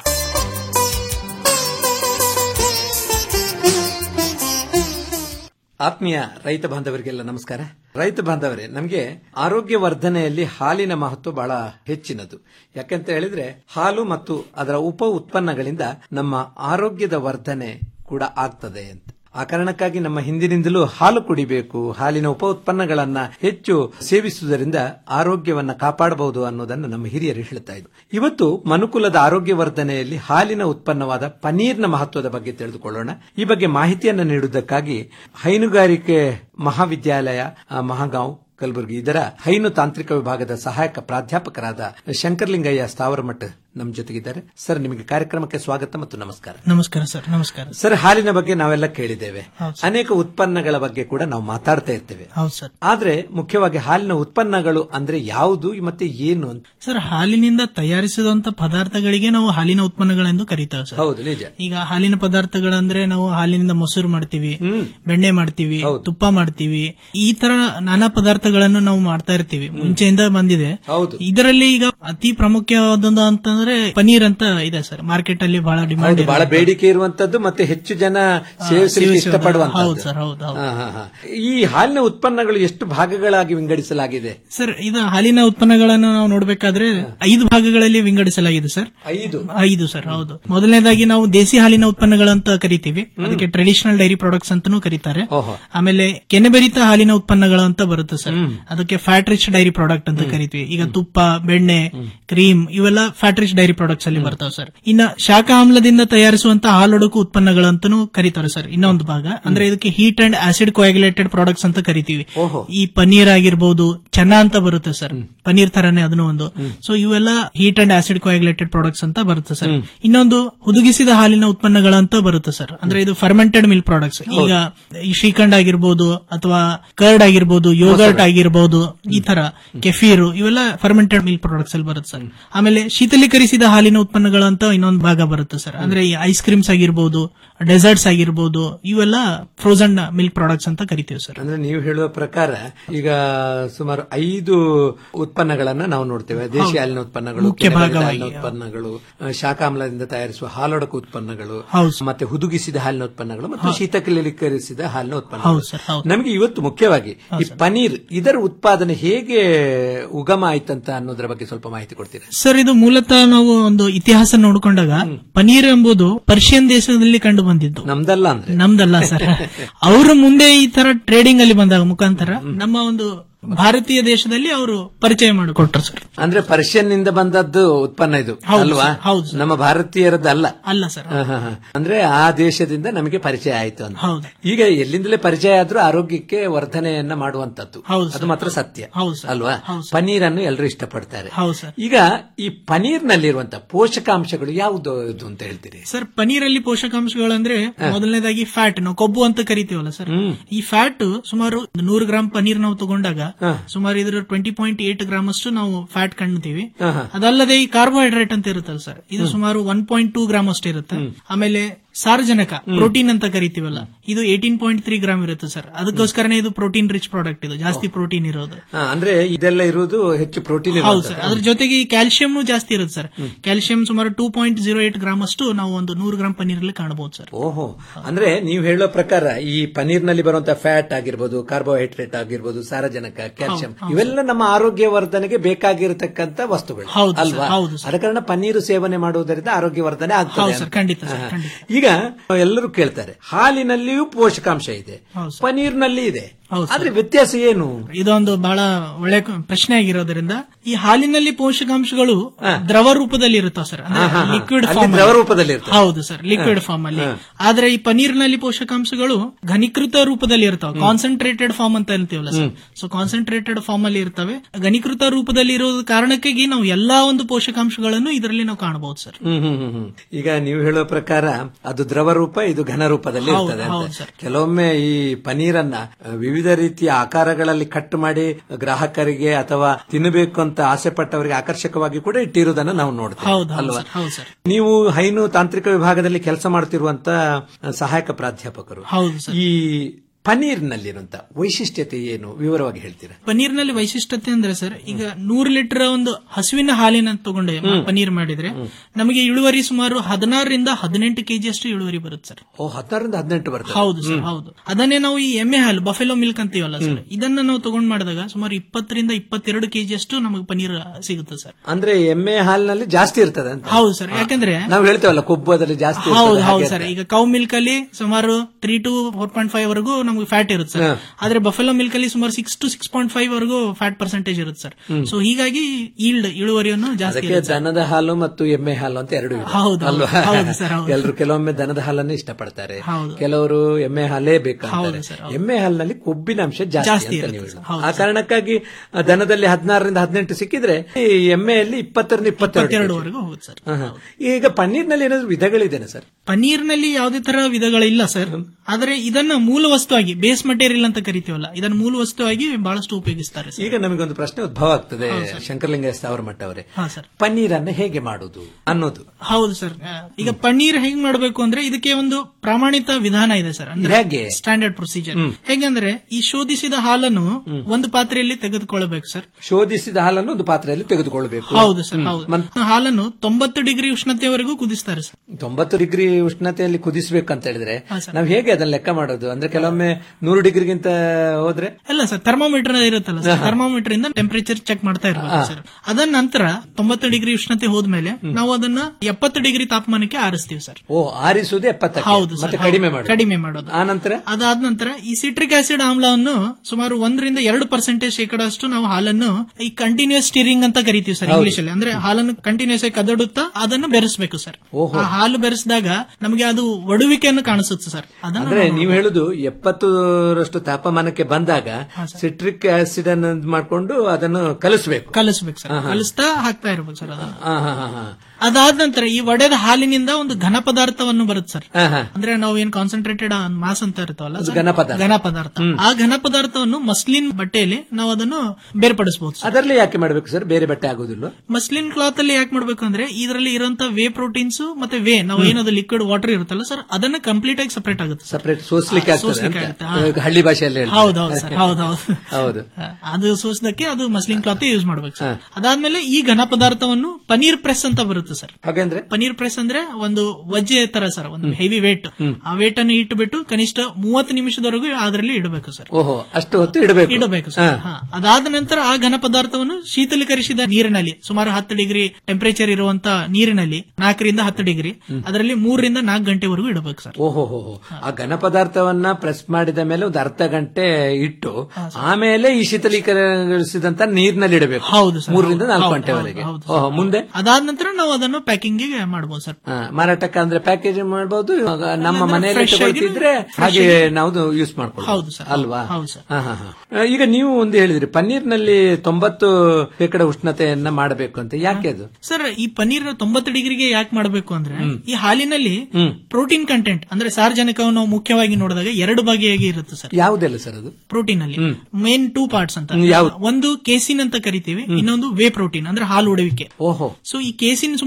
ಆತ್ಮೀಯ ರೈತ ಬಾಂಧವರಿಗೆಲ್ಲ ನಮಸ್ಕಾರ ರೈತ ಬಾಂಧವರೇ ನಮಗೆ ಆರೋಗ್ಯ ವರ್ಧನೆಯಲ್ಲಿ ಹಾಲಿನ ಮಹತ್ವ ಬಹಳ ಹೆಚ್ಚಿನದು ಯಾಕಂತ ಹೇಳಿದ್ರೆ ಹಾಲು ಮತ್ತು ಅದರ ಉಪ ಉತ್ಪನ್ನಗಳಿಂದ ನಮ್ಮ ಆರೋಗ್ಯದ ವರ್ಧನೆ ಕೂಡ ಆಗ್ತದೆ ಅಂತ ಆ ಕಾರಣಕ್ಕಾಗಿ ನಮ್ಮ ಹಿಂದಿನಿಂದಲೂ ಹಾಲು ಕುಡಿಬೇಕು ಹಾಲಿನ ಉಪ ಉತ್ಪನ್ನಗಳನ್ನ ಹೆಚ್ಚು ಸೇವಿಸುವುದರಿಂದ ಆರೋಗ್ಯವನ್ನ ಕಾಪಾಡಬಹುದು ಅನ್ನೋದನ್ನು ನಮ್ಮ ಹಿರಿಯರು ಹೇಳ್ತಾ ಇದ್ರು ಇವತ್ತು ಮನುಕುಲದ ಆರೋಗ್ಯ ವರ್ಧನೆಯಲ್ಲಿ ಹಾಲಿನ ಉತ್ಪನ್ನವಾದ ಪನೀರ್ನ ಮಹತ್ವದ ಬಗ್ಗೆ ತಿಳಿದುಕೊಳ್ಳೋಣ ಈ ಬಗ್ಗೆ ಮಾಹಿತಿಯನ್ನು ನೀಡುವುದಕ್ಕಾಗಿ ಹೈನುಗಾರಿಕೆ ಮಹಾವಿದ್ಯಾಲಯ ಆ, ಮಹಾಗಾಂವ್ ಕಲಬುರಗಿ ಇದರ ಹೈನು ತಾಂತ್ರಿಕ ವಿಭಾಗದ ಸಹಾಯಕ ಪ್ರಾಧ್ಯಾಪಕರಾದ ಶಂಕರ್ಲಿಂಗಯ್ಯ ಸ್ಥಾವರಮಠ ನಮ್ಮ ಜೊತೆಗಿದ್ದಾರೆ ಸರ್ ನಿಮಗೆ ಕಾರ್ಯಕ್ರಮಕ್ಕೆ ಸ್ವಾಗತ ಮತ್ತು ನಮಸ್ಕಾರ ನಮಸ್ಕಾರ ಸರ್ ನಮಸ್ಕಾರ ಸರ್ ಹಾಲಿನ ಬಗ್ಗೆ ನಾವೆಲ್ಲ ಕೇಳಿದ್ದೇವೆ ಹೌದು ಅನೇಕ ಉತ್ಪನ್ನಗಳ ಬಗ್ಗೆ ಕೂಡ ನಾವು ಮಾತಾಡ್ತಾ ಇರ್ತೇವೆ ಹೌದು ಸರ್ ಆದ್ರೆ ಮುಖ್ಯವಾಗಿ ಹಾಲಿನ ಉತ್ಪನ್ನಗಳು ಅಂದ್ರೆ ಯಾವುದು ಮತ್ತೆ ಏನು ಅಂತ ಸರ್ ಹಾಲಿನಿಂದ ತಯಾರಿಸಿದಂತ ಪದಾರ್ಥಗಳಿಗೆ ನಾವು ಹಾಲಿನ ಉತ್ಪನ್ನಗಳೆಂದು ಕರೀತೇವೆ ಸರ್ ಹೌದು ನಿಜ ಈಗ ಹಾಲಿನ ಪದಾರ್ಥಗಳಂದ್ರೆ ನಾವು ಹಾಲಿನಿಂದ ಮೊಸರು ಮಾಡ್ತೀವಿ ಬೆಣ್ಣೆ ಮಾಡ್ತೀವಿ ತುಪ್ಪ ಮಾಡ್ತೀವಿ ಈ ತರ ನಾನಾ ಪದಾರ್ಥಗಳನ್ನು ನಾವು ಮಾಡ್ತಾ ಇರ್ತೀವಿ ಮುಂಚೆಯಿಂದ ಬಂದಿದೆ ಹೌದು ಇದರಲ್ಲಿ ಈಗ ಅತಿ ಪ್ರಾಮುಖ್ಯವಾದದ್ದು ಅಂತಂದ್ರೆ ಪನೀರ್ ಅಂತ ಇದೆ ಸರ್ ಮಾರ್ಕೆಟ್ ಅಲ್ಲಿ ಬಹಳ ಡಿಮಾಂಡ್ ಹೌದು ಬಹಳ ಬೇಡಿಕೆ ಇರುವಂತದ್ದು ಮತ್ತೆ ಹೆಚ್ಚು ಜನ ಸೇವಿಸಲಿಕ್ಕೆ ಸೇವಿಸುವುದು. ಇಷ್ಟಪಡುವಂತದ್ದು ಹೌದು ಸರ್, ಹೌದು, ಹೌದು. ಹಾ, ಹಾ, ಹಾ. ಈ ಹಾಲಿನ ಉತ್ಪನ್ನಗಳು ಎಷ್ಟು ಭಾಗಗಳಾಗಿ ವಿಂಗಡಿಸಲಾಗಿದೆ ಸರ್ ಇದು ಹಾಲಿನ ಉತ್ಪನ್ನಗಳನ್ನು ನಾವು ನೋಡಬೇಕಾದ್ರೆ ಐದು ಭಾಗಗಳಲ್ಲಿ ವಿಂಗಡಿಸಲಾಗಿದೆ ಸರ್ ಐದು ಐದು ಸರ್ ಹೌದು ಮೊದಲನೇದಾಗಿ ನಾವು ದೇಸಿ ಹಾಲಿನ ಉತ್ಪನ್ನಗಳಂತ ಕರಿತೀವಿ ಅದಕ್ಕೆ ಟ್ರೆಡಿಷನಲ್ ಡೈರಿ ಪ್ರಾಡಕ್ಟ್ಸ್ ಅಂತಾನೂ ಕರೀತಾರೆ ಓಹೋ ಆಮೇಲೆ ಕೆನೆಬೆರಿತ ಹಾಲಿನ ಉತ್ಪನ್ನಗಳು ಅಂತ ಬರುತ್ತೆ ಸರ್ ಅದಕ್ಕೆ ಫ್ಯಾಟ್ ರಿಚ್ ಡೈರಿ ಪ್ರಾಡಕ್ಟ್ ಅಂತ ಕರಿತೀವಿ ಈಗ ತುಪ್ಪ ಬೆಣ್ಣೆ ಕ್ರೀಮ್ ಇವೆಲ್ಲ ಫ್ಯಾಟ್ ರಿಚ್ ಡೈರಿ ಪ್ರಾಡಕ್ಟ್ಸ್ ಅಲ್ಲಿ ಬರ್ತಾವೆ ಸರ್ ಇನ್ನ ಶಾಖ ಆಮ್ಲದಿಂದ ತಯಾರಿಸುವಂತ ಹಾಲೊಡಕು ಉತ್ಪನ್ನಗಳಂತಾನೂ ಕರೀತಾರೆ ಸರ್ ಇನ್ನೊಂದು ಭಾಗ ಅಂದ್ರೆ ಇದಕ್ಕೆ heat and acid coagulated products ಅಂತ ಕರಿತೀವಿ ಓಹೋ ಈ ಪನ್ನೀರ್ ಆಗಿರ್ಬೋದು ಚೆನ್ನ ಅಂತ ಬರುತ್ತೆ ಸರ್ ಪನ್ನೀರ್ ತರನೇ ಅದನ್ನು ಒಂದು ಸೊ ಇವೆಲ್ಲ heat and acid coagulated products ಅಂತ ಬರುತ್ತೆ ಸರ್ ಇನ್ನೊಂದು ಹುದುಗಿಸಿದ ಹಾಲಿನ ಉತ್ಪನ್ನಗಳಂತ ಬರುತ್ತೆ ಸರ್ ಅಂದ್ರೆ ಇದು ಫರ್ಮೆಂಟೆಡ್ ಮಿಲ್ಕ್ ಪ್ರಾಡಕ್ಟ್ಸ್ ಈಗ ಈ ಶ್ರೀಖಂಡ್ ಆಗಿರ್ಬೋದು ಅಥವಾ ಕರ್ಡ್ ಆಗಿರ್ಬೋದು ಯೋಗರ್ಟ್ ಆಗಿರ್ಬೋದು ಈ ತರ ಕೆಫೀರು ಇವೆಲ್ಲ ಫರ್ಮೆಂಟೆಡ್ ಮಿಲ್ಕ್ ಪ್ರಾಡಕ್ಟ್ಸ್ ಅಲ್ಲಿ ಬರುತ್ತೆ ಸರ್ ಆಮೇಲೆ ಶೀತಲೀಕರಿಸಿದ ಹಾಲಿನ ಉತ್ಪನ್ನಗಳಂತ ಇನ್ನೊಂದು ಭಾಗ ಬರುತ್ತೆ ಸರ್ ಅಂದ್ರೆ ಈ ಐಸ್ ಕ್ರೀಮ್ಸ್ ಆಗಿರ್ಬೋದು ಡೆಸರ್ಟ್ಸ್ ಆಗಿರ್ಬೋದು ಇವೆಲ್ಲ ಫ್ರೋಸನ್ ಮಿಲ್ಕ್ ಪ್ರಾಡಕ್ಟ್ಸ್ ಅಂತ ಕರಿತೀವಿ ಸರ್ ಅಂದ್ರೆ ನೀವು ಹೇಳುವ ಪ್ರಕಾರ ಈಗ ಸುಮಾರು ಐದು ಉತ್ಪನ್ನಗಳನ್ನ ನಾವು ನೋಡ್ತೇವೆ ದೇಶಿ ಹಾಲಿನ ಉತ್ಪನ್ನಗಳು ಮುಖ್ಯ ಕೆನೆಬೆರೆತ ಭಾಗವಾಗಿ, ಹಾಲಿನ ಉತ್ಪನ್ನಗಳು ಆ, ಶಾಕಾಮ್ಲದಿಂದ ತಯಾರಿಸುವ ಹಾಲೊಡಕು ಉತ್ಪನ್ನಗಳು ಹೌದು ಮತ್ತೆ ಹುದುಗಿಸಿದ ಹಾಲಿನ ಉತ್ಪನ್ನಗಳು ಮತ್ತು ಶೀತಲೀಕರಿಸಿದ ಹಾಲಿನ ಹೌದು ಉತ್ಪನ್ನಗಳು ಸರ್ ಹೌದು ನಮಗೆ ಇವತ್ತು ಮುಖ್ಯವಾಗಿ ಈ ಪನೀರ್ ಇದರ ಉತ್ಪಾದನೆ ಹೇಗೆ ಉಗಮ ಆಯ್ತಂತ ಅನ್ನೋದರ ಬಗ್ಗೆ ಸ್ವಲ್ಪ ಮಾಹಿತಿ ಕೊಡ್ತೀರಾ ಸರ್ ಇದು ಮೂಲತಃ ನಾವು ಒಂದು ಇತಿಹಾಸ ನೋಡಿಕೊಂಡಾಗ ಪನೀರ್ ಎಂಬುದು ಪರ್ಷಿಯನ್ ದೇಶದಲ್ಲಿ ಕಂಡು ಬಂದಿದ್ದು ನಮ್ದಲ್ಲ ಅಂದ್ರೆ ನಮ್ದಲ್ಲ ಸರ್ ಅವರು ಮುಂದೆ ಈ ತರ ಟ್ರೇಡಿಂಗ್ ಅಲ್ಲಿ ಬಂದಾಗ ಮುಖಾಂತರ ನಮ್ಮ ಒಂದು ಭಾರತೀಯ ದೇಶದಲ್ಲಿ ಅವರು ಪರಿಚಯ ಮಾಡಿಕೊಟ್ರು ಸರ್ ಅಂದ್ರೆ ಪರ್ಷಿಯನ್ ನಿಂದ ಬಂದದ್ದು ಉತ್ಪನ್ನ ಇದು ಹೌದು ಅಲ್ವಾ ಸರ್, ಹೌದು ಸರ್. ನಮ್ಮ ಭಾರತೀಯರದ್ದಲ್ಲ ಅಲ್ಲ ಸರ್ ಹ, ಹ, ಹ. ಅಂದ್ರೆ ಆ ದೇಶದಿಂದ ನಮಗೆ ಪರಿಚಯ ಆಯ್ತು ಅಂತ ಹೌದು ಈಗ ಎಲ್ಲಿಂದಲೇ ಪರಿಚಯ ಆದ್ರೂ ಆರೋಗ್ಯಕ್ಕೆ ವರ್ಧನೆಯನ್ನ ಮಾಡುವಂತದ್ದು ಹೌದು ಅದು ಮಾತ್ರ ಸತ್ಯ ಹೌದು ಸರ್. ಅಲ್ವಾ ಹೌದು ಸರ್. ಪನೀರ್ ಅನ್ನು ಎಲ್ಲರೂ ಇಷ್ಟಪಡ್ತಾರೆ ಹೌದು ಸರ್ ಈಗ ಈ ಪನೀರ್ ನಲ್ಲಿರುವಂತಹ ಪೋಷಕಾಂಶಗಳು ಯಾವುದು ಇದು ಅಂತ ಹೇಳ್ತೀರಿ ಸರ್ ಪನೀರ್ ಅಲ್ಲಿ ಪೋಷಕಾಂಶಗಳಂದ್ರೆ ಮೊದಲನೇದಾಗಿ ಫ್ಯಾಟ್ ನಾವು ಕೊಬ್ಬು ಅಂತ ಕರಿತೀವಲ್ಲ ಸರ್ ಈ ಫ್ಯಾಟ್ ಸುಮಾರು ನೂರು ಗ್ರಾಮ್ ಪನೀರ್ ನಾವು ತಗೊಂಡಾಗ ಸುಮಾರು ಇದ್ರ ಟ್ವೆಂಟಿ ಪಾಯಿಂಟ್ ಏಟ್ ಗ್ರಾಮ್ ಅಷ್ಟು ನಾವು ಫ್ಯಾಟ್ ಕಾಣ್ತೀವಿ ಅದಲ್ಲದೆ ಈ ಕಾರ್ಬೋಹೈಡ್ರೇಟ್ ಅಂತ ಇರುತ್ತಲ್ಲ ಸರ್ ಇದು ಸುಮಾರು ಒನ್ ಪಾಯಿಂಟ್ ಟೂ ಗ್ರಾಮ್ ಅಷ್ಟು ಇರುತ್ತೆ ಆಮೇಲೆ ಸಾರಜನಕ ಪ್ರೋಟೀನ್ ಅಂತ ಕರಿತೀವಲ್ಲ ಇದು ಏಟೀನ್ ಪಾಯಿಂಟ್ ತ್ರೀ ಗ್ರಾಮ್ ಇರುತ್ತೆ ಸರ್ ಅದಕ್ಕೋಸ್ಕರನೇ ಇದು ಪ್ರೋಟೀನ್ ರಿಚ್ ಪ್ರಾಡಕ್ಟ್ ಇದು ಜಾಸ್ತಿ ಪ್ರೋಟೀನ್ ಇರೋದು ಹಾ, ಅಂದ್ರೆ ಇದೆಲ್ಲ ಇರುವುದು ಹೆಚ್ಚು ಪ್ರೋಟೀನ್ ಹೌದು ಸರ್ ಅದ್ರ ಜೊತೆಗೆ ಈ ಕ್ಯಾಲ್ಸಿಯಂ ಜಾಸ್ತಿ ಇರುತ್ತೆ ಸರ್ ಕ್ಯಾಲ್ಸಿಯಂ ಸುಮಾರು two point zero eight gram ಅಷ್ಟು ನಾವು ಒಂದು ನೂರು ಗ್ರಾಮ್ ಪನ್ನೀರಲ್ಲಿ ಕಾಣಬಹುದು ಸರ್ ಓಹೋ ಅಂದ್ರೆ ನೀವು ಹೇಳೋ ಪ್ರಕಾರ ಈ ಪನೀರ್ನಲ್ಲಿ ಬರುವಂತಹ ಫ್ಯಾಟ್ ಆಗಿರ್ಬೋದು ಕಾರ್ಬೋಹೈಡ್ರೇಟ್ ಆಗಿರ್ಬೋದು ಸಾರಜನಕ ಕ್ಯಾಲ್ಸಿಯಂ ಹೌದು, ಇವೆಲ್ಲ ನಮ್ಮ ಆರೋಗ್ಯ ವರ್ಧನೆಗೆ ಬೇಕಾಗಿರತಕ್ಕಂತ ವಸ್ತುಗಳು ಹೌದು ಸರ್, ಅಲ್ವಾ ಹೌದು ಅದ ಕಾರಣ ಪನ್ನೀರು ಸೇವನೆ ಮಾಡುವುದರಿಂದ ಆರೋಗ್ಯ ವರ್ಧನೆ ಆಗ್ತದೆ ಹೌದು ಸರ್ ಅಂತ. ಖಂಡಿತ ಸರ್ ಹಾ. ಖಂಡಿತ ಈಗ ಎಲ್ಲರೂ ಕೇಳ್ತಾರೆ ಹಾಲಿನಲ್ಲಿಯೂ ಪೋಷಕಾಂಶ ಇದೆ ಹೌದು ಸರ್. ಪನೀರ್ನಲ್ಲಿ ಇದೆ ಹೌದು ಸರ್. ಆದ್ರೆ ವ್ಯತ್ಯಾಸ ಏನು ಇದೊಂದು ಬಹಳ ಒಳ್ಳೆ ಕ- ಪ್ರಶ್ನೆ ಆಗಿರೋದ್ರಿಂದ ಈ ಹಾಲಿನಲ್ಲಿ ಪೋಷಕಾಂಶಗಳು ದ್ರವ ರೂಪದಲ್ಲಿ ಇರುತ್ತಾವ ಸರ್ ಹಾ, ಹಾ, ಹಾ. ಲಿಕ್ವಿಡ್ ಅಲ್ಲಿ ಫಾರ್ಮ್ ದ್ರವ ರೂಪದಲ್ಲಿ ಇರ್ತವೆ. ಹೌದು ಸರ್ ಲಿಕ್ವಿಡ್ ಹಾ. ಫಾರ್ಮ್ ಅಲ್ಲಿ ಹಾ. ಆದ್ರೆ ಈ ಪನೀರ್ನಲ್ಲಿ ಪೋಷಕಾಂಶಗಳು ಘನೀಕೃತ ರೂಪದಲ್ಲಿ ಇರ್ತಾವೆ ಕಾನ್ಸಂಟ್ರೇಟೆಡ್ ಫಾರ್ಮ್ ಅಂತ ಹೇಳ್ತೀವಲ್ಲ ಸರ್ ಸೊ ಕಾನ್ಸಂಟ್ರೇಟೆಡ್ ಫಾರ್ಮ್ ಅಲ್ಲಿ ಇರ್ತವೆ ಘನೀಕೃತ ರೂಪದಲ್ಲಿ ಇರೋದು ಕಾರಣಕ್ಕಾಗಿ ನಾವು ಎಲ್ಲಾ ಒಂದು ಪೋಷಕಾಂಶಗಳನ್ನು ಇದರಲ್ಲಿ ನಾವು ಕಾಣಬಹುದು ಸರ್ ಹ್ಮ್ ಹ್ಮ್ ಹ್ಮ್ ಹ್ಮ್. ಈಗ ನೀವು ಹೇಳೋ ಪ್ರಕಾರ ಅದು ದ್ರವ ರೂಪ ಇದು ಘನ ರೂಪದಲ್ಲಿ ಹೌದು, ಇರ್ತದೆ ಹೌದು ಅಂತ ಸರ್. ಕೆಲವೊಮ್ಮೆ ಈ ಪನೀರನ್ನ ಅಹ್, ವಿವಿಧ ರೀತಿಯ ಆಕಾರಗಳಲ್ಲಿ ಕಟ್ ಮಾಡಿ ಗ್ರಾಹಕರಿಗೆ ಅಥವಾ ತಿನ್ನಬೇಕು ಅಂತ ಆಸೆ ಪಟ್ಟವರಿಗೆ ಆಕರ್ಷಕವಾಗಿ ಕೂಡ ಇಟ್ಟಿರುವುದನ್ನು ನಾವು ನೋಡ್ತೇವೆ ಹೌದು ಹೌದು ಅಲ್ವಾ ಸರ್ ಹೌದು ಸರ್ ನೀವು ಹೈನು ತಾಂತ್ರಿಕ ವಿಭಾಗದಲ್ಲಿ ಕೆಲಸ ಮಾಡ್ತಿರುವಂತ ಅಹ್, ಸಹಾಯಕ ಪ್ರಾಧ್ಯಾಪಕರು ಹೌದು ಸರ್ ಈ ಪನೀರ್ನಲ್ಲಿರುವಂತ ವೈಶಿಷ್ಟ್ಯತೆ ಏನು ವಿವರವಾಗಿ ಹೇಳ್ತೀರಾ ಪನೀರ್ನಲ್ಲಿ ವೈಶಿಷ್ಟ್ಯತೆ ಅಂದ್ರೆ ಸರ್ ಈಗ ನೂರು ಲೀಟರ್ ಒಂದು ಹಸುವಿನ ಹಾಲಿನ ತಗೊಂಡು ಹ್ಮ್. ಪನೀರ್ ಮಾಡಿದ್ರೆ ನಮಗೆ ಇಳುವರಿ ಸುಮಾರು ಹದಿನಾರರಿಂದ ಹದಿನೆಂಟು ಕೆಜಿ ಅಷ್ಟು ಇಳುವರಿ ಬರುತ್ತೆ ಸರ್ ಓ ಹತ್ತಾರರಿಂದ ಹದಿನೆಂಟು ಬರ್ತದೆ ಹೌದು ಸರ್ ಹ್ಮ್. ಹೌದು ಅದನ್ನೇ ನಾವು ಈ ಎಮ್ಮೆ ಹಾಲು ಬಫೆಲೋ ಮಿಲ್ಕ್ ಅಂತೀವಲ್ಲ ಸರ್ ಇದನ್ನ ನಾವು ತಗೊಂಡ್ ಮಾಡಿದಾಗ ಸುಮಾರು ಇಪ್ಪತ್ತರಿಂದ ಇಪ್ಪತ್ತೆರಡು ಕೆಜಿ ಅಷ್ಟು ನಮಗೆ ಪನೀರ್ ಸಿಗುತ್ತೆ ಸರ್ ಅಂದ್ರೆ ಎಮ್ಮೆ ಹಾಲಿನಲ್ಲಿ ಜಾಸ್ತಿ ಇರ್ತದೆ ಅಂತ ಹೌದು ಸರ್ ಯಾಕಂದ್ರೆ ನಾವು ಹೇಳ್ತೇವಲ್ಲ ಕೊಬ್ಬು ಅದರಲ್ಲಿ ಜಾಸ್ತಿ ಇರ್ತದೆ, ಹೌದು ಹಾಗೆ ಹೌದು ಸರ್ ಅಂತ. ಈಗ ಕೌ ಮಿಲ್ಕ್ ಅಲ್ಲಿ ಸುಮಾರು three to four point five ವರೆಗೂ ನಮಗೆ ಫ್ಯಾಟ್ ಇರುತ್ತೆ ಸರ್ ಹಾ. ಆದ್ರೆ ಬಫೆಲೋ ಮಿಲ್ಕ್ ಅಲ್ಲಿ ಸುಮಾರು six to six point five ವರೆಗೂ ಫ್ಯಾಟ್ ಪರ್ಸೆಂಟೇಜ್ ಇರುತ್ತೆ ಸರ್ ಹ್ಮ್. ಸೊ ಹೀಗಾಗಿ ಈಲ್ಡ್ ಇಳುವರಿಯನ್ನು ಜಾಸ್ತಿ ಅದಕ್ಕೆ ಇರುತ್ತೆ ಸರ್. ದನದ ಹಾಲು ಮತ್ತು ಎಮ್ಮೆ ಹಾಲು ಅಂತ ಎರಡು ಇದೆ. ಹೌದು, ಅಲ್ವಾ ಹೌದು ಸರ್, ಹೌದು. ಎಲ್ಲರೂ ಕೆಲವೊಮ್ಮೆ ದನದ ಹಾಲನ್ನು ಇಷ್ಟಪಡ್ತಾರೆ ಹೌದು. ಕೆಲವರು ಎಮ್ಮೆ ಹಾಲೇ ಬೇಕಂತಾರೆ ಹೌದು ಸರ್, ಹೌದು. ಎಮ್ಮೆ ಹಾಲಿನಲ್ಲಿ ಕೊಬ್ಬಿನ ಅಂಶ ಜಾಸ್ತಿ ಜಾಸ್ತಿ ಅಂತ ಇರುತ್ತೆ ನೀವು ಸರ್, ಹೇಳೋದು. ಹೌದು ಆ ಕಾರಣಕ್ಕಾಗಿ ಆ ದನದಲ್ಲಿ ಹದಿನಾರರಿಂದ ಹದಿನೆಂಟು ಸಿಕ್ಕಿದ್ರೆ ಈ ಎಮ್ಮೆಯಲ್ಲಿ ಇಪ್ಪತ್ತರಿಂದ ಇಪ್ಪತ್ತೆರಡು ಇಪ್ಪತ್ತೆರಡುವರೆಗೂ ಹೋಗುತ್ತೆ ಸರ್ ಹಾ, ಹಾ. ಈಗ ಪನ್ನೀರ್ನಲ್ಲಿ ಏನಾದ್ರು ವಿಧಗಳಿದೇನೆ ಸರ್ ಪನೀರ್ನಲ್ಲಿ ಯಾವುದೇ ತರ ವಿಧಗಳಿಲ್ಲ ಸರ್ ಆದ್ರೆ ಇದನ್ನ ಮೂಲ ವಸ್ತುವಾಗಿ ಬೇಸ್ ಮಟೀರಿಯಲ್ ಅಂತ ಕರಿತೀವಲ್ಲ ಇದನ್ನ ಮೂಲ ವಸ್ತುವಾಗಿ ಬಹಳಷ್ಟು ಉಪಯೋಗಿಸ್ತಾರೆ ಸರ್ ಈಗ ನಮಗೊಂದು ಪ್ರಶ್ನೆ ಉದ್ಭವ ಆಗ್ತದೆ ಶಂಕರಲಿಂಗ ಸಾವರಮಠ ಅವರೇ ಹಾ ಸರ್ ಪನ್ನೀರನ್ನು ಹೇಗೆ ಮಾಡುದು ಅನ್ನೋದು ಹೌದು ಸರ್ ಆ, ಈಗ ಪನ್ನೀರ್ ಹೆಂಗ್ ಮಾಡಬೇಕು ಅಂದ್ರೆ ಇದಕ್ಕೆ ಒಂದು ಪ್ರಾಮಾಣಿತ ವಿಧಾನ ಇದೆ ಸರ್ ಹೇಗೆ? ಸ್ಟ್ಯಾಂಡರ್ಡ್ ಪ್ರೊಸೀಜರ್ ಹೇಗಂದ್ರೆ ಈ ಶೋಧಿಸಿದ ಹಾಲನ್ನು ಒಂದು ಪಾತ್ರೆಯಲ್ಲಿ ತೆಗೆದುಕೊಳ್ಳಬೇಕು ಸರ್ ಶೋಧಿಸಿದ ಹಾಲನ್ನು ಒಂದು ಪಾತ್ರೆಯಲ್ಲಿ ತೆಗೆದುಕೊಳ್ಬೇಕು ಹೌದು ಸರ್ ಹ್ಮ್. ಹೌದು ಮತ್- ಹಾಲನ್ನು ತೊಂಬತ್ತು ಡಿಗ್ರಿ ಉಷ್ಣತೆವರೆಗೂ ಕುದಿಸ್ತಾರೆ ಸರ್ ತೊಂಬತ್ತು ಡಿಗ್ರಿ ಉಷ್ಣತೆಯಲ್ಲಿ ಕುದಿಸ್ಬೇಕಂತ ಹೇಳಿದ್ರೆ ಹಾ, ಸರ್. ನಾವು ಹೇಗೆ ಅದನ್ನ ಲೆಕ್ಕ ಮಾಡೋದು ಅಂದ್ರೆ ಕೆಲವೊಮ್ಮೆ ನೂರು ಡಿಗ್ರಿಗಿಂತ ಹೋದ್ರೆ ಅಲ್ಲ ಸರ್ ಥರ್ಮೋಮೀಟರ್ ಇರುತ್ತಲ್ಲ ಸರ್ ಥರ್ಮೋಮೀಟರ್ ಇಂದ ಟೆಂಪರೇಚರ್ ಚೆಕ್ ಮಾಡ್ತಾ ಇರ್ಬೇಕು ಹಾ. ಸರ್ ಅದರ ನಂತರ ತೊಂಬತ್ತು ಡಿಗ್ರಿ ಉಷ್ಣತೆ ಹೋದ್ಮೇಲೆ ನಾವು ಅದನ್ನ ಎಪ್ಪತ್ತು ಡಿಗ್ರಿ ತಾಪಮಾನಕ್ಕೆ ಆರಿಸ್ತೀವಿ ಸರ್ ಓ ಆರಿಸುವುದು ಎಪ್ಪತ್ತ ಹೌದು ಸರ್ ಮತ್ತೆ ಹೌದು. ಕಡಿಮೆ ಮಾಡೋದು ಕಡಿಮೆ ಮಾಡೋದು ಆ ನಂತರ ಅದಾದ ನಂತರ ಈ ಸಿಟ್ರಿಕ್ ಆಸಿಡ್ ಆಮ್ಲವನ್ನು ಸುಮಾರು ಒಂದರಿಂದ ಎರಡು ಪರ್ಸೆಂಟೇಜ್ ಶೇಕಡಷ್ಟು ನಾವು ಹಾಲನ್ನು ಈ ಕಂಟಿನ್ಯೂಸ್ ಸ್ಟೀರಿಂಗ್ ಅಂತ ಕರಿತೀವಿ ಸರ್ ಹೌದು. ಇಂಗ್ಲಿಷ್ ಅಲ್ಲಿ ಅಂದ್ರೆ ಹಾಲನ್ನು ಕಂಟಿನ್ಯೂಸ್ ಆಗಿ ಕದಡುತ್ತಾ ಅದನ್ನು ಬೆರೆಸಬೇಕು ಸರ್ ಓಹೋ. ಆ ಹಾಲು ಬೆರೆಸಿದಾಗ ನಮಗೆ ಅದು ಒಡುವಿಕೆಯನ್ನು ಕಾಣಿಸುತ್ತೆ ಸರ್ ಅದನ್ನ ಅಂದ್ರೆ ನಾವು ನೀವು ಹೇಳುದು ಎಪ್ಪತ್ತರಷ್ಟು ತಾಪಮಾನಕ್ಕೆ ಬಂದಾಗ ಸಿಟ್ರಿಕ್ ಆಸಿಡ್ ಅನ್ನು ಇದ್ ಮಾಡ್ಕೊಂಡು ಅದನ್ನು ಕಲಿಸಬೇಕು ಕಲಿಸ್ಬೇಕು ಸರ್ ಕಲಿಸ್ತಾ ಹಾಕ್ತಾ ಇರ್ಬೇಕು ಸರ್ ಅದನ್ನ ಹಾ ಹಾ ಹಾ ಹಾ ಅದಾದ ನಂತರ ಈ ಒಡೆದ ಹಾಲಿನಿಂದ ಒಂದು ಘನ ಪದಾರ್ಥವನ್ನು ಬರುತ್ತೆ ಸರ್ ಹಾ, ಹಾ. ಅಂದ್ರೆ ನಾವು ಏನ್ ಕಾನ್ಸಂಟ್ರೇಟೆಡ್ ಮಾಸ್ ಅಂತ ಇರ್ತಾವಲ್ಲ ಅದು ಸರ್? ಘನ ಪದಾರ್ಥ. ಘನ ಪದಾರ್ಥ ಆ ಘನ ಪದಾರ್ಥವನ್ನು ಮಸ್ಲಿನ್ ಬಟ್ಟೆಯಲ್ಲಿ ನಾವು ಅದನ್ನು ಬೇರ್ಪಡಿಸಬಹುದು ಸರ್ ಅದರಲ್ಲಿ ಯಾಕೆ ಮಾಡ್ಬೇಕು ಸರ್ ಬೇರೆ ಬಟ್ಟೆ ಆಗುದಿಲ್ಲ ಮಸ್ಲಿನ್ ಕ್ಲಾತ್ ಅಲ್ಲಿ ಯಾಕೆ ಮಾಡ್ಬೇಕು ಅಂದ್ರೆ ಇದರಲ್ಲಿ ಇರುವಂತ ವೇ ಪ್ರೋಟೀನ್ಸ್ ಮತ್ತೆ ವೇ ನಾವು ಏನದು ಲಿಕ್ವಿಡ್ ವಾಟರ್ ಇರುತ್ತಲ್ಲ ಸರ್ ಅದನ್ನ ಕಂಪ್ಲೀಟ್ ಆಗಿ ಸಪರೇಟ್ ಆಗುತ್ತೆ ಸರ್ ಸಪರೇಟ್ ಸೋಸ್ಲಿಕ್ಕೆ ಹಾ, ಆಗ್ತದೆ ಸೋಸ್ಲಿಕ್ಕೆ ಅಂತ. ಆಗುತ್ತೆ, ಹಾ. ಇವಾಗ ಹಳ್ಳಿ ಭಾಷೆಯಲ್ಲಿ ಹೇಳ್ತಾರೆ. ಹೌದೌದು ಸರ್ ಹೌದೌದು ಹೌದು ಅದು ಸೋಸಿದಕ್ಕೆ ಅದು ಮಸ್ಲಿನ್ ಕ್ಲಾತ್ ಯೂಸ್ ಮಾಡ್ಬೇಕು ಸರ್ ಅದಾದ್ಮೇಲೆ ಈ ಘನ ಪದಾರ್ಥವನ್ನು ಪನೀರ್ ಪ್ರೆಸ್ ಅಂತ ಬರುತ್ತೆ ಸರ್ ಹಾಗಂದ್ರೆ ಪನೀರ್ ಪ್ರೆಸ್ ಅಂದ್ರೆ ಒಂದು ವಜ್ಜೆ ತರ ಸರ್ ಒಂದು ಹೆವಿ ವೇಟ್ ಆ ವೇಟ್ ಅನ್ನು ಇಟ್ಟುಬಿಟ್ಟು ಕನಿಷ್ಠ ಮೂವತ್ತು ನಿಮಿಷದವರೆಗೂ ಅದರಲ್ಲಿ ಇಡಬೇಕು ಸರ್ ಓಹೋ ಅಷ್ಟು ಹೊತ್ತು ಇಡಬೇಕು ಇಡಬೇಕು ಸರ್ ಹಾ. ಅದಾದ ನಂತರ ಆ ಘನ ಪದಾರ್ಥವನ್ನು ಶೀತಲೀಕರಿಸಿದ ನೀರಿನಲ್ಲಿ ಸುಮಾರು ಹತ್ತು ಡಿಗ್ರಿ ಟೆಂಪರೇಚರ್ ಇರುವಂತ ನೀರಿನಲ್ಲಿ ನಾಲ್ಕರಿಂದ ಹತ್ತು ಡಿಗ್ರಿ ಅದರಲ್ಲಿ ಮೂರರಿಂದ ನಾಲ್ಕು ಗಂಟೆವರೆಗೂ ಇಡಬೇಕು ಸರ್ ಓಹೋ ಹೋ ಹೋ. ಆ ಘನ ಪದಾರ್ಥವನ್ನ ಪ್ರೆಸ್ ಮಾಡಿದ ಮೇಲೆ ಒಂದು ಅರ್ಧ ಗಂಟೆ ಇಟ್ಟು ಆಮೇಲೆ ಈ ಶೀತಲೀಕರಿಸಿದಂತ ನೀರಿನಲ್ಲಿ ಇಡಬೇಕು ಹೌದು ಸರ್ ಮೂರರಿಂದ ಹೌದು, ನಾಲ್ಕು ಹೌದು, ಗಂಟೆವರೆಗೆ ಹೌದು, ಓಹೋ ಮುಂದೆ ಅದಾದ ನಂತರ ನಾವು ಅದನ್ನು ಪ್ಯಾಕಿಂಗ್ ಮಾಡಬಹುದು ಸರ್ ಹಾ, ಮಾರಾಟಕ್ಕೆ ಅಂದ್ರೆ ಪ್ಯಾಕೇಜಿಂಗ್ ಮಾಡಬಹುದು ಇವಾಗ ನಮ್ಮ ಅಂದ್ರೆ ಮನೆಯಲ್ಲಿ fresh ಆಗಿ- ತಗೊಳ್ತಿದ್ರೆ fresh ಹಾಗೆ ಆಗಿ- ನಾವು ಯೂಸ್ ಮಾಡ್ಕೊಳ್ಳೋದು ಹೌದು ಸರ್. ಅಲ್ವಾ ಹೌದು ಸರ್. ಹಾ, ಹಾ, ಹಾ. ಆ, ಈಗ ನೀವು ಒಂದು ಹೇಳಿದ್ರಿ ಪನ್ನೀರ್ನಲ್ಲಿ ತೊಂಬತ್ತು ಶೇಕಡ ಉಷ್ಣತೆಯನ್ನ ಮಾಡಬೇಕು ಅಂತ ಯಾಕೆ ಅದು ಸರ್ ಈ ಪನೀರ್ ತೊಂಬತ್ತು ಡಿಗ್ರಿಗೆ ಯಾಕೆ ಮಾಡಬೇಕು ಅಂದ್ರೆ ಈ ಹಾಲಿನಲ್ಲಿ ಪ್ರೋಟೀನ್ ಕಂಟೆಂಟ್ ಅಂದ್ರೆ ಸಾರ್ವಜನಿಕವನ್ನು ನಾವು ಮುಖ್ಯವಾಗಿ ನೋಡಿದಾಗ ಎರಡು ಬಗೆಯಾಗಿ ಇರುತ್ತೆ ಸರ್ ಯಾವುದೆಲ್ಲ ಸರ್ ಅದು ಪ್ರೋಟೀನ್ ಅಲ್ಲಿ ಮೇನ್ ಟೂ ಪಾರ್ಟ್ಸ್ ಅಂತ ಹ್ಮ್, ಯಾವ್ದು? ಒಂದು ಕೇಸಿನ್ ಅಂತ ಕರಿತೀವಿ ಇನ್ನೊಂದು ವೇ ಪ್ರೋಟೀನ್ ಅಂದ್ರೆ ಹಾಲು ಉಡುವಿಕೆ ಓಹೋ ಸೊ ಈ ಕೇಸಿನ್ ಸುಮಾರು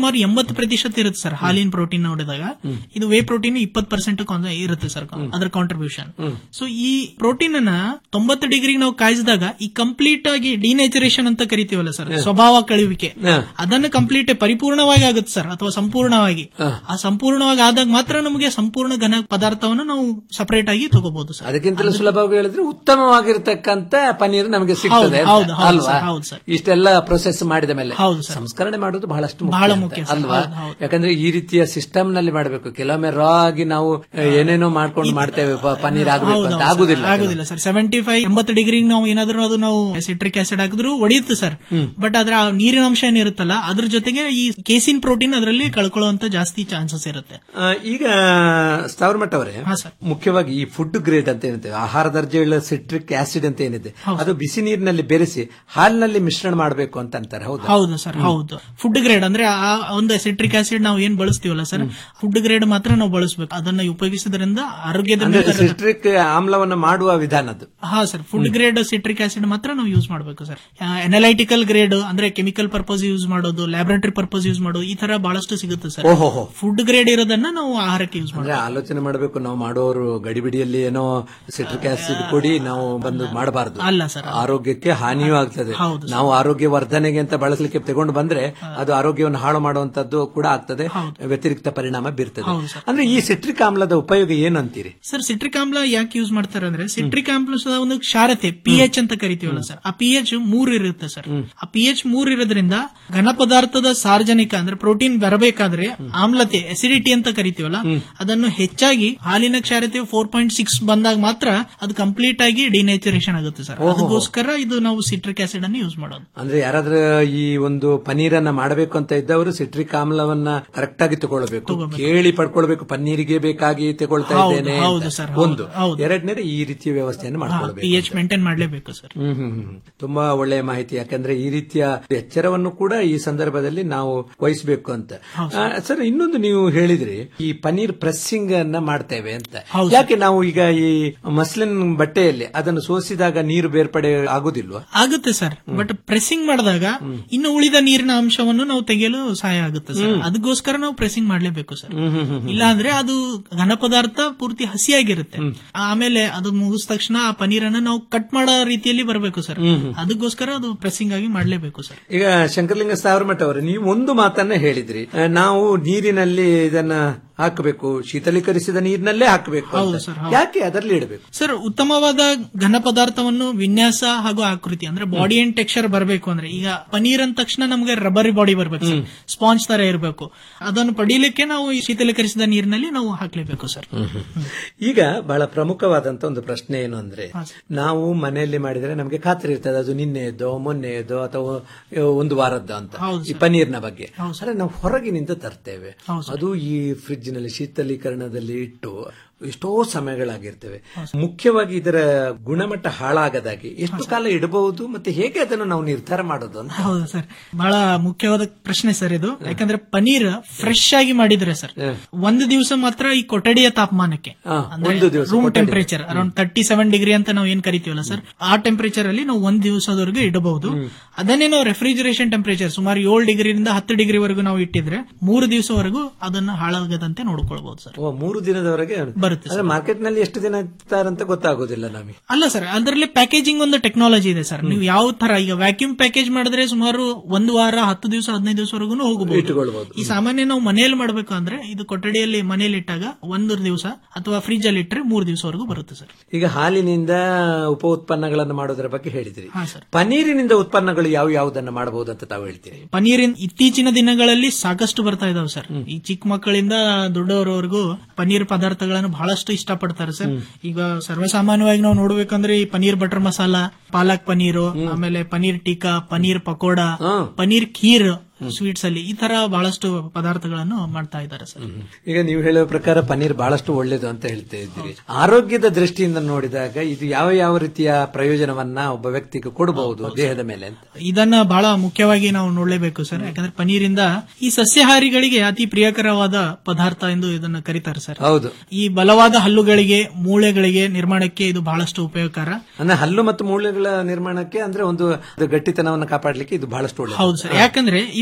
ಸುಮಾರು ಎಂಬತ್ತು ಪ್ರತಿಶತ ಇರುತ್ತೆ ಸರ್ ಹಾಲಿನ ಪ್ರೋಟೀನ್ ನೋಡಿದಾಗ ಇದು ವೇ ಪ್ರೋಟೀನ್ ಇಪ್ಪತ್ತು ಪರ್ಸೆಂಟ್ ಇರುತ್ತೆ ಸರ್ ಅದರ ಕಾಂಟ್ರಿಬ್ಯೂಷನ್ ಸೊ ಈ ಪ್ರೋಟೀನ್ ಅನ್ನ ತೊಂಬತ್ತು ಡಿಗ್ರಿ ನಾವು ಕಾಯಿಸಿದಾಗ ಈ ಕಂಪ್ಲೀಟ್ ಆಗಿ ಡಿನೇಚರೇಷನ್ ಅಂತ ಕರಿತೀವಲ್ಲ ಸರ್ ಸ್ವಭಾವ ಕಳುವಿಕೆ ಅದನ್ನು ಕಂಪ್ಲೀಟ್ ಪರಿಪೂರ್ಣವಾಗಿ ಆಗುತ್ತೆ ಸರ್ ಅಥವಾ ಸಂಪೂರ್ಣವಾಗಿ ಆ ಸಂಪೂರ್ಣವಾಗಿ ಆದಾಗ ಮಾತ್ರ ನಮಗೆ ಸಂಪೂರ್ಣ ಘನ ಪದಾರ್ಥವನ್ನು ನಾವು ಸಪರೇಟ್ ಆಗಿ ತಗೋಬಹುದು ಸರ್ ಅದಕ್ಕಿಂತಲೂ ಸುಲಭವಾಗಿ ಹೇಳಿದ್ರೆ ಉತ್ತಮವಾಗಿರ್ತಕ್ಕಂತ ಪನೀರ್ ನಮಗೆ ಸಿಗ್ತದೆ ಹೌದು, ಹೌದು, ಅಂತ. ಹೌದು ಅಲ್ವಾ ಸರ್, ಹೌದು ಸರ್. ಇಷ್ಟೆಲ್ಲ ಪ್ರೊಸೆಸ್ ಮಾಡಿದ ಮೇಲೆ ಹೌದು ಸರ್. ಸಂಸ್ಕರಣೆ ಮಾಡೋದು ಬಹಳಷ್ಟು ಮುಖ್ಯ ಬಹಳ ಅಂತ, ಮುಖ್ಯ ಸರ್, ಅಲ್ವಾ ಹೌದು, ಹೌದು. ಯಾಕಂದ್ರೆ ಈ ರೀತಿಯ ಸಿಸ್ಟಮ್ ನಲ್ಲಿ ಮಾಡಬೇಕು ಕೆಲವೊಮ್ಮೆ ರಾ ಆಗಿ ನಾವು ಆ, ಏನೇನೋ ಮಾಡ್ಕೊಂಡು ಮಾಡ್ತೇವೆ ಪ- ಪನ್ನೀರ್ ಆಗಬೇಕು ಹೌದು, ಅಂತ ಹೌದು ಸರ್. ಆಗುದಿಲ್ಲ ಆಗುದಿಲ್ಲ ಸರ್ ಸೆವೆಂಟಿ ಫೈವ್ ಎಂಬತ್ತು ಡಿಗ್ರಿ ನಾವು ಏನಾದ್ರೂ ಅದು ನಾವು ಸಿಟ್ರಿಕ್ ಆಸಿಡ್ ಹಾಕಿದ್ರು ಒಡೆಯುತ್ತೆ ಸರ್ ಬಟ್ ಅದ್ರ ಆ ನೀರಿನ ಅಂಶ ಏನಿರುತ್ತಲ್ಲ ಅದ್ರ ಜೊತೆಗೆ ಈ ಕೇಸಿನ್ ಪ್ರೋಟೀನ್ ಅದರಲ್ಲಿ ಕಳ್ಕೊಳ್ಳುವಂತ ಜಾಸ್ತಿ ಚಾನ್ಸಸ್ ಇರುತ್ತೆ ಆ, ಈಗ ಸ್ಥಾವರಮಠ ಅವರೇ ಮುಖ್ಯವಾಗಿ ಈ ಫುಡ್ ಗ್ರೇಡ್ ಅಂತ ಏನಿದೆ ಆಹಾರ ದರ್ಜೆಯುಳ್ಳ ಸಿಟ್ರಿಕ್ ಆಸಿಡ್ ಅಂತ ಏನಿದೆ ಅದು ಬಿಸಿ ನೀರಿನಲ್ಲಿ ಬೆರೆಸಿ ಹಾಲಿನಲ್ಲಿ ಮಿಶ್ರಣ ಮಾಡಬೇಕು ಅಂತ ಅಂತಾರೆ ಹೌದು ಹೌದು ಸರ್ ಹೌದು ಫುಡ್ ಗ್ರೇಡ್ ಅಂದ್ರೆ ಆ ಒಂದು ಸಿಟ್ರಿಕ್ ಆಸಿಡ್ ನಾವು ಏನ್ ಬಳಸ್ತೀವಲ್ಲ ಸರ್ ಫುಡ್ ಗ್ರೇಡ್ ಮಾತ್ರ ನಾವು ಬಳಸಬೇಕು ಅದನ್ನ ಉಪಯೋಗಿಸೋದ್ರಿಂದ ಆರೋಗ್ಯದ ಅಂದ್ರೆ ಮೇಲೆ ಸಿಟ್ರಿಕ್ ಆಮ್ಲವನ್ನು ಮಾಡುವ ವಿಧಾನದ್ದು ಹಾ sir food grade citric acid ಮಾತ್ರ ನಾವು ಯೂಸ್ ಮಾಡಬೇಕು ಸರ್ ಎನಲೈಟಿಕಲ್ ಗ್ರೇಡ್ ಅಂದ್ರೆ ಕೆಮಿಕಲ್ ಪರ್ಪಸ್ ಯೂಸ್ ಮಾಡೋದು ಲ್ಯಾಬೊರೇಟರಿ ಪರ್ಪಸ್ ಯೂಸ್ ಮಾಡೋದು ಈ ತರ ಬಹಳಷ್ಟು ಸಿಗುತ್ತೆ ಸರ್ ಓಹೋಹೋ. ಫುಡ್ ಗ್ರೇಡ್ ಇರೋದನ್ನ ನಾವು ಆಹಾರಕ್ಕೆ ಯೂಸ್ ಅಂದ್ರೆ ಮಾಡಬೇಕು ಆಲೋಚನೆ ಮಾಡಬೇಕು ನಾವು ಮಾಡೋರು ಗಡಿಬಿಡಿಯಲ್ಲಿ ಏನೋ ಸಿಟ್ರಿಕ್ ಆಸಿಡ್ ಕೊಡಿ ನಾವು ಬಂದು ಮಾಡಬಾರದು ಅಲ್ಲ ಸರ್. ಆರೋಗ್ಯಕ್ಕೆ ಹಾನಿಯೂ ಆಗ್ತದೆ ಹೌದು ನಾವು ಆರೋಗ್ಯ ವರ್ಧನೆಗೆ ಅಂತ ಬಳಸಲಿಕ್ಕೆ ತಗೊಂಡು ಬಂದ್ರೆ ಅದು ಆರೋಗ್ಯವನ್ನು ಹಾಳು ಮಾಡುವಂತದ್ದು ಕೂಡ ಆಗ್ತದೆ ವ್ಯತಿರಿಕ್ತ ಪರಿಣಾಮ ಬೀರ್ತದೆ ಹೌದು ಸರ್. ಅಂದ್ರೆ ಈ ಸಿಟ್ರಿಕ್ ಆಮ್ಲದ ಉಪಯೋಗ ಏನು ಅಂತೀರಿ ಸರ್ ಸಿಟ್ರಿಕ್ ಆಮ್ಲ ಯಾಕೆ ಯೂಸ್ ಮಾಡ್ತಾರೆ ಅಂದ್ರೆ ಸಿಟ್ರಿಕ್ ಆಮ್ಲದ ಒಂದು ಕ್ಷಾರತೆ ಪಿ ಎಚ್ ಅಂತ ಕರಿತೀವಲ್ಲ ಸರ್ ಆ ಪಿ ಎಚ್ ಮೂರ್ ಇರುತ್ತೆ ಸರ್ ಆ ಪಿ ಎಚ್ ಮೂರ್ ಇರೋದ್ರಿಂದ ಘನ ಪದಾರ್ಥದ ಸಾರ್ವಜನಿಕ ಅಂದ್ರೆ ಪ್ರೋಟೀನ್ ಬರಬೇಕಾದ್ರೆ ಆಮ್ಲತೆ ಎಸಿಡಿಟಿ ಅಂತ ಕರಿತೀವಲ್ಲ ಅದನ್ನು ಹೆಚ್ಚಾಗಿ ಹಾಲಿನ ಕ್ಷಾರತೆ ಫೋರ್ ಪಾಯಿಂಟ್ ಸಿಕ್ಸ್ ಬಂದಾಗ ಮಾತ್ರ ಅದು ಕಂಪ್ಲೀಟ್ ಆಗಿ ಡಿನೇಚರೇಷನ್ ಆಗುತ್ತೆ ಸರ್ ಓಹೋ. ಅದಕ್ಕೋಸ್ಕರ ಇದು ನಾವು ಸಿಟ್ರಿಕ್ ಆಸಿಡ್ ಅನ್ನು ಯೂಸ್ ಮಾಡೋದು ಅಂದ್ರೆ ಯಾರಾದ್ರೂ ಈ ಒಂದು ಪನ್ನೀರನ್ನ ಮಾಡಬೇಕು ಅಂತ ಇದ್ದವರು ಸಿಟ್ರಿಕ್ ಆಮ್ಲವನ್ನ ಕರೆಕ್ಟ್ ಆಗಿ ತಗೊಳ್ಬೇಕು ಕೇಳಿ ಪಡ್ಕೊಳ್ಬೇಕು ಪನ್ನೀರಿಗೆ ಬೇಕಾಗಿ ತಗೊಳ್ತಾ ಹೌದು, ಇದ್ದೇನೆ ಹೌದು ಅಂತ. ಸರ್, ಹೌದು, ಒಂದು ಹೌದು. ಎರಡನೇದು ಈ ರೀತಿಯ ವ್ಯವಸ್ಥೆಯನ್ನು ಪಿ ಮಾಡ್ಕೊಳ್ಬೇಕು ಎಚ್ ಮೇಂಟೈನ್ ಮಾಡಲೇಬೇಕು ಸರ್ ಹ್ಮ್ ಹ್ಮ್ ಹ್ಮ್. ತುಂಬಾ ಒಳ್ಳೆಯ ಮಾಹಿತಿ ಯಾಕಂದ್ರೆ ಈ ರೀತಿಯ ಎಚ್ಚರವನ್ನು ಕೂಡ ಈ ಸಂದರ್ಭದಲ್ಲಿ ನಾವು ವಹಿಸಬೇಕು ಅಂತ ಆ, ಸರ್ ಇನ್ನೊಂದು ನೀವು ಹೇಳಿದ್ರಿ ಈ ಪನ್ನೀರ್ ಪ್ರೆಸ್ಸಿಂಗ್ ಅನ್ನ ಮಾಡ್ತೇವೆ ಅಂತ ಯಾಕೆ ನಾವು ಈಗ ಈ ಮಸ್ಲಿನ್ ಬಟ್ಟೆಯಲ್ಲಿ ಅದನ್ನು ಸೋಸಿದಾಗ ನೀರು ಬೇರ್ಪಡೆ ಆಗುದಿಲ್ವಾ ಆಗುತ್ತೆ ಸರ್ ಬಟ್ ಪ್ರೆಸ್ಸಿಂಗ್ ಮಾಡಿದಾಗ ಇನ್ನು ಉಳಿದ ನೀರಿನ ಅಂಶವನ್ನು ನಾವು ತೆಗೆಯಲು ಸಹಾಯ ಆಗುತ್ತೆ ಸರ್ ಅದಕ್ಕೋಸ್ಕರ ನಾವು ಪ್ರೆಸ್ಸಿಂಗ್ ಮಾಡಲೇಬೇಕು ಸರ್ ಇಲ್ಲ ಅಂದ್ರೆ ಅದು ಘನ ಪದಾರ್ಥ ಪೂರ್ತಿ ಹಸಿಯಾಗಿರುತ್ತೆ ಆಮೇಲೆ ಅದು ಮುಗಿದ ತಕ್ಷಣ ಆ ಪನೀರನ್ನ ನಾವು ಕಟ್ ಮಾಡೋ ರೀತಿಯಲ್ಲಿ ಬರಬೇಕು ಸರ್ ಅದಕ್ಕೋಸ್ಕರ ಅದು ಪ್ರೆಸ್ಸಿಂಗ್ ಆಗಿ ಮಾಡಲೇಬೇಕು ಸರ್ ಈಗ ಶಂಕರಲಿಂಗ ಸಾವಿರಮಠ ಅವರು ನೀವು ಒಂದು ಮಾತನ್ನ ಹೇಳಿದ್ರಿ ಆ, ನಾವು ನೀರಿನಲ್ಲಿ ಇದನ್ನ ಹಾಕಬೇಕು ಶೀತಲೀಕರಿಸಿದ ನೀರಿನಲ್ಲೇ ಹಾಕಬೇಕು ಅಂತ. ಹೌದು ಸರ್, ಹೌದು. ಯಾಕೆ ಅದರಲ್ಲಿ ಇಡಬೇಕು ಸರ್ ಉತ್ತಮವಾದ ಘನ ಪದಾರ್ಥವನ್ನು ವಿನ್ಯಾಸ ಹಾಗೂ ಆಕೃತಿ ಅಂದ್ರೆ ಬಾಡಿ ಅಂಡ್ ಟೆಕ್ಸ್ಚರ್ ಬರಬೇಕು ಅಂದ್ರೆ ಈಗ ಪನೀರ್ ಅಂದ ತಕ್ಷಣ ನಮಗೆ ರಬ್ಬರಿ ಬಾಡಿ ಬರ್ಬೇಕು ಸರ್ ಸ್ಪಾಂಜ್ ತರ ಇರಬೇಕು ಅದನ್ನು ಪಡೀಲಿಕ್ಕೆ ನಾವು ಈ ಶೀತಲೀಕರಿಸಿದ ನೀರಿನಲ್ಲಿ ನಾವು ಹಾಕ್ಲೇಬೇಕು ಸರ್ ಈಗ ಬಹಳ ಪ್ರಮುಖವಾದಂತ ಒಂದು ಪ್ರಶ್ನೆ ಏನು ಅಂದ್ರೆ ನಾವು ಮನೆಯಲ್ಲಿ ಮಾಡಿದ್ರೆ ನಮಗೆ ಖಾತ್ರಿ ಇರ್ತದೆ ಅದು ನಿನ್ನೆಯದೋ ಮೊನ್ನೆಯದೋ ಅಥವಾ ಒಂದು ವಾರದ್ದು ಅಂತ ಈ ಪನೀರ್ನ ಬಗ್ಗೆ ಆದ್ರೆ ನಾವು ಹೊರಗಿನಿಂದ ತರ್ತೇವೆ ಅದು ಈ ಫ್ರಿಡ್ಜ್ ನಲ್ಲಿ ಶೀತಲೀಕರಣದಲ್ಲಿ ಇಟ್ಟು ಎಷ್ಟೋ ಸಮಯಗಳಾಗಿರ್ತವೆ ಮುಖ್ಯವಾಗಿ ಇದರ ಗುಣಮಟ್ಟ ಹಾಳಾಗದಾಗಿ ಎಷ್ಟು ಕಾಲ ಇಡಬಹುದು ಮತ್ತೆ ಹೇಗೆ ಅದನ್ನು ನಾವು ನಿರ್ಧಾರ ಮಾಡೋದು ಅಂತ ಹೌದು ಸರ್ ಬಹಳ ಮುಖ್ಯವಾದ ಪ್ರಶ್ನೆ ಸರ್ ಇದು ಯಾಕಂದ್ರೆ ಪನೀರ್ ಫ್ರೆಶ್ ಆಗಿ ಮಾಡಿದ್ರೆ ಸರ್ ಒಂದು ದಿವಸ ಮಾತ್ರ ಈ ಕೊಠಡಿಯ ತಾಪಮಾನಕ್ಕೆ ಒಂದು ದಿವಸ ರೂಮ್ ಕೊಠಡಿ. Temperature around thirty seven degree ಅಂತ ನಾವು ಏನ್ ಕರಿತೀವಲ್ಲ ಸರ್ ಆ ಟೆಂಪರೇಚರ್ ಅಲ್ಲಿ ನಾವು ಒಂದ್ ದಿವಸದವರೆಗೂ ಇಡಬಹುದು ಅದನ್ನೇ ನಾವು ರೆಫ್ರಿಜರೇಷನ್ ಟೆಂಪರೇಚರ್ ಸುಮಾರು ಏಳು ಡಿಗ್ರಿಯಿಂದ ಹತ್ತು ಡಿಗ್ರಿವರೆಗೂ ನಾವು ಇಟ್ಟಿದ್ರೆ ಮೂರು ದಿವಸವರೆಗೂ ಅದನ್ನ ಹಾಳಾಗದಂತೆ ನೋಡ್ಕೊಳ್ಬಹುದು ಸರ್ ಓ ಮೂರು ದಿನದವರೆಗೆ ಬರುತ್ತೆ ಆದ್ರೆ ಮಾರ್ಕೆಟ್ ನಲ್ಲಿ ಎಷ್ಟು ದಿನ ಇರ್ತಾರಂತ ಗೊತ್ತಾಗೋದಿಲ್ಲ ನಮಗೆ ಅಲ್ಲ ಸರ್ ಅದರಲ್ಲಿ ಪ್ಯಾಕೇಜಿಂಗ್ ಒಂದು ಟೆಕ್ನಾಲಜಿ ಇದೆ ಸರ್ ನೀವು ಯಾವ ತರ ಈಗ ವ್ಯಾಕ್ಯೂಮ್ ಪ್ಯಾಕೇಜ್ ಮಾಡಿದ್ರೆ ಸುಮಾರು ಒಂದು ವಾರ ಹತ್ತು ದಿವಸ ಹದಿನೈದು ದಿವಸವರೆಗೂ ಹೋಗಬಹುದು ಇಟ್ಕೊಳ್ಬಹುದು. ಈ ಸಾಮಾನ್ಯ ನಾವು ಮನೆಯಲ್ಲಿ ಮಾಡಬೇಕು ಅಂದ್ರೆ ಇದು ಕೊಠಡಿಯಲ್ಲಿ ಮನೆಯಲ್ಲಿ ಇಟ್ಟಾಗ ಒಂದು ದಿವಸ ಅಥವಾ ಫ್ರಿಜ್ ಅಲ್ಲಿ ಇಟ್ಟರೆ ಮೂರು ದಿವಸವರೆಗೂ ಬರುತ್ತೆ ಸರ್ ಈಗ ಹಾಲಿನಿಂದ ಉಪ ಉತ್ಪನ್ನಗಳನ್ನು ಮಾಡೋದರ ಬಗ್ಗೆ ಹೇಳಿದ್ರಿ ಹಾ ಸರ್ ಪನೀರಿನಿಂದ ಉತ್ಪನ್ನಗಳು ಯಾವ ಯಾವುದನ್ನ ಮಾಡಬಹುದು ಅಂತ ತಾವು ಹೇಳ್ತೀರಿ ಪನೀರಿನ ಇತ್ತೀಚಿನ ದಿನಗಳಲ್ಲಿ ಸಾಕಷ್ಟು ಬರ್ತಾ ಇದಾವೆ ಸರ್ ಈ ಚಿಕ್ಕ ಮಕ್ಕಳಿಂದ ದೊಡ್ಡವರವರೆಗೂ ಪನೀರ್ ಪದಾರ್ಥಗಳನ್ನು ಬಹಳಷ್ಟು ಇಷ್ಟಪಡ್ತಾರೆ ಸರ್ ಈಗ ಸರ್ವಸಾಮಾನ್ಯವಾಗಿ ನಾವು ನೋಡ್ಬೇಕಂದ್ರೆ ಈ ಪನೀರ್ ಬಟರ್ ಮಸಾಲ ಪಾಲಕ್ ಪನೀರು ಆಮೇಲೆ ಪನೀರ್ ಟೀಕಾ ಪನೀರ್ ಪಕೋಡ ಪನೀರ್ ಖೀರ್ ಸ್ವೀಟ್ಸ್ ಅಲ್ಲಿ ಈ ತರ ಬಹಳಷ್ಟು ಪದಾರ್ಥಗಳನ್ನು ಮಾಡ್ತಾ ಇದ್ದಾರೆ ಸರ್ ಈಗ ನೀವು ಹೇಳುವ ಪ್ರಕಾರ ಪನೀರ್ ಬಹಳಷ್ಟು ಒಳ್ಳೇದು ಅಂತ ಹೇಳ್ತಾ ಇದ್ದೀರಿ ಆರೋಗ್ಯದ ದೃಷ್ಟಿಯಿಂದ ನೋಡಿದಾಗ ಇದು ಯಾವ ಯಾವ ರೀತಿಯ ಪ್ರಯೋಜನವನ್ನ ಒಬ್ಬ ವ್ಯಕ್ತಿಗೆ ಕೊಡಬಹುದು ದೇಹದ ಮೇಲೆ ಅಂತ ಇದನ್ನ ಬಹಳ ಮುಖ್ಯವಾಗಿ ನಾವು ನೋಡಲೇಬೇಕು ಸರ್ ಯಾಕಂದ್ರೆ ಪನೀರಿಂದ ಈ ಸಸ್ಯಾಹಾರಿಗಳಿಗೆ ಅತಿ ಪ್ರಿಯಕರವಾದ ಪದಾರ್ಥ ಎಂದು ಇದನ್ನ ಕರೀತಾರೆ ಸರ್ ಹೌದು ಈ ಬಲವಾದ ಹಲ್ಲುಗಳಿಗೆ ಮೂಳೆಗಳಿಗೆ ನಿರ್ಮಾಣಕ್ಕೆ ಇದು ಬಹಳಷ್ಟು ಉಪಯೋಗಕರ ಅಂದ್ರೆ ಹಲ್ಲು ಮತ್ತು ಮೂಳೆಗಳ ನಿರ್ಮಾಣಕ್ಕೆ ಅಂದ್ರೆ ಒಂದು ಅದು ಗಟ್ಟಿತನವನ್ನು ಕಾಪಾಡಲಿಕ್ಕೆ ಇದು ಬಹಳಷ್ಟು ಒಳ್ಳೆಯದು ಹೌದು ಸರ್ ಯಾಕಂದ್ರೆ ಈ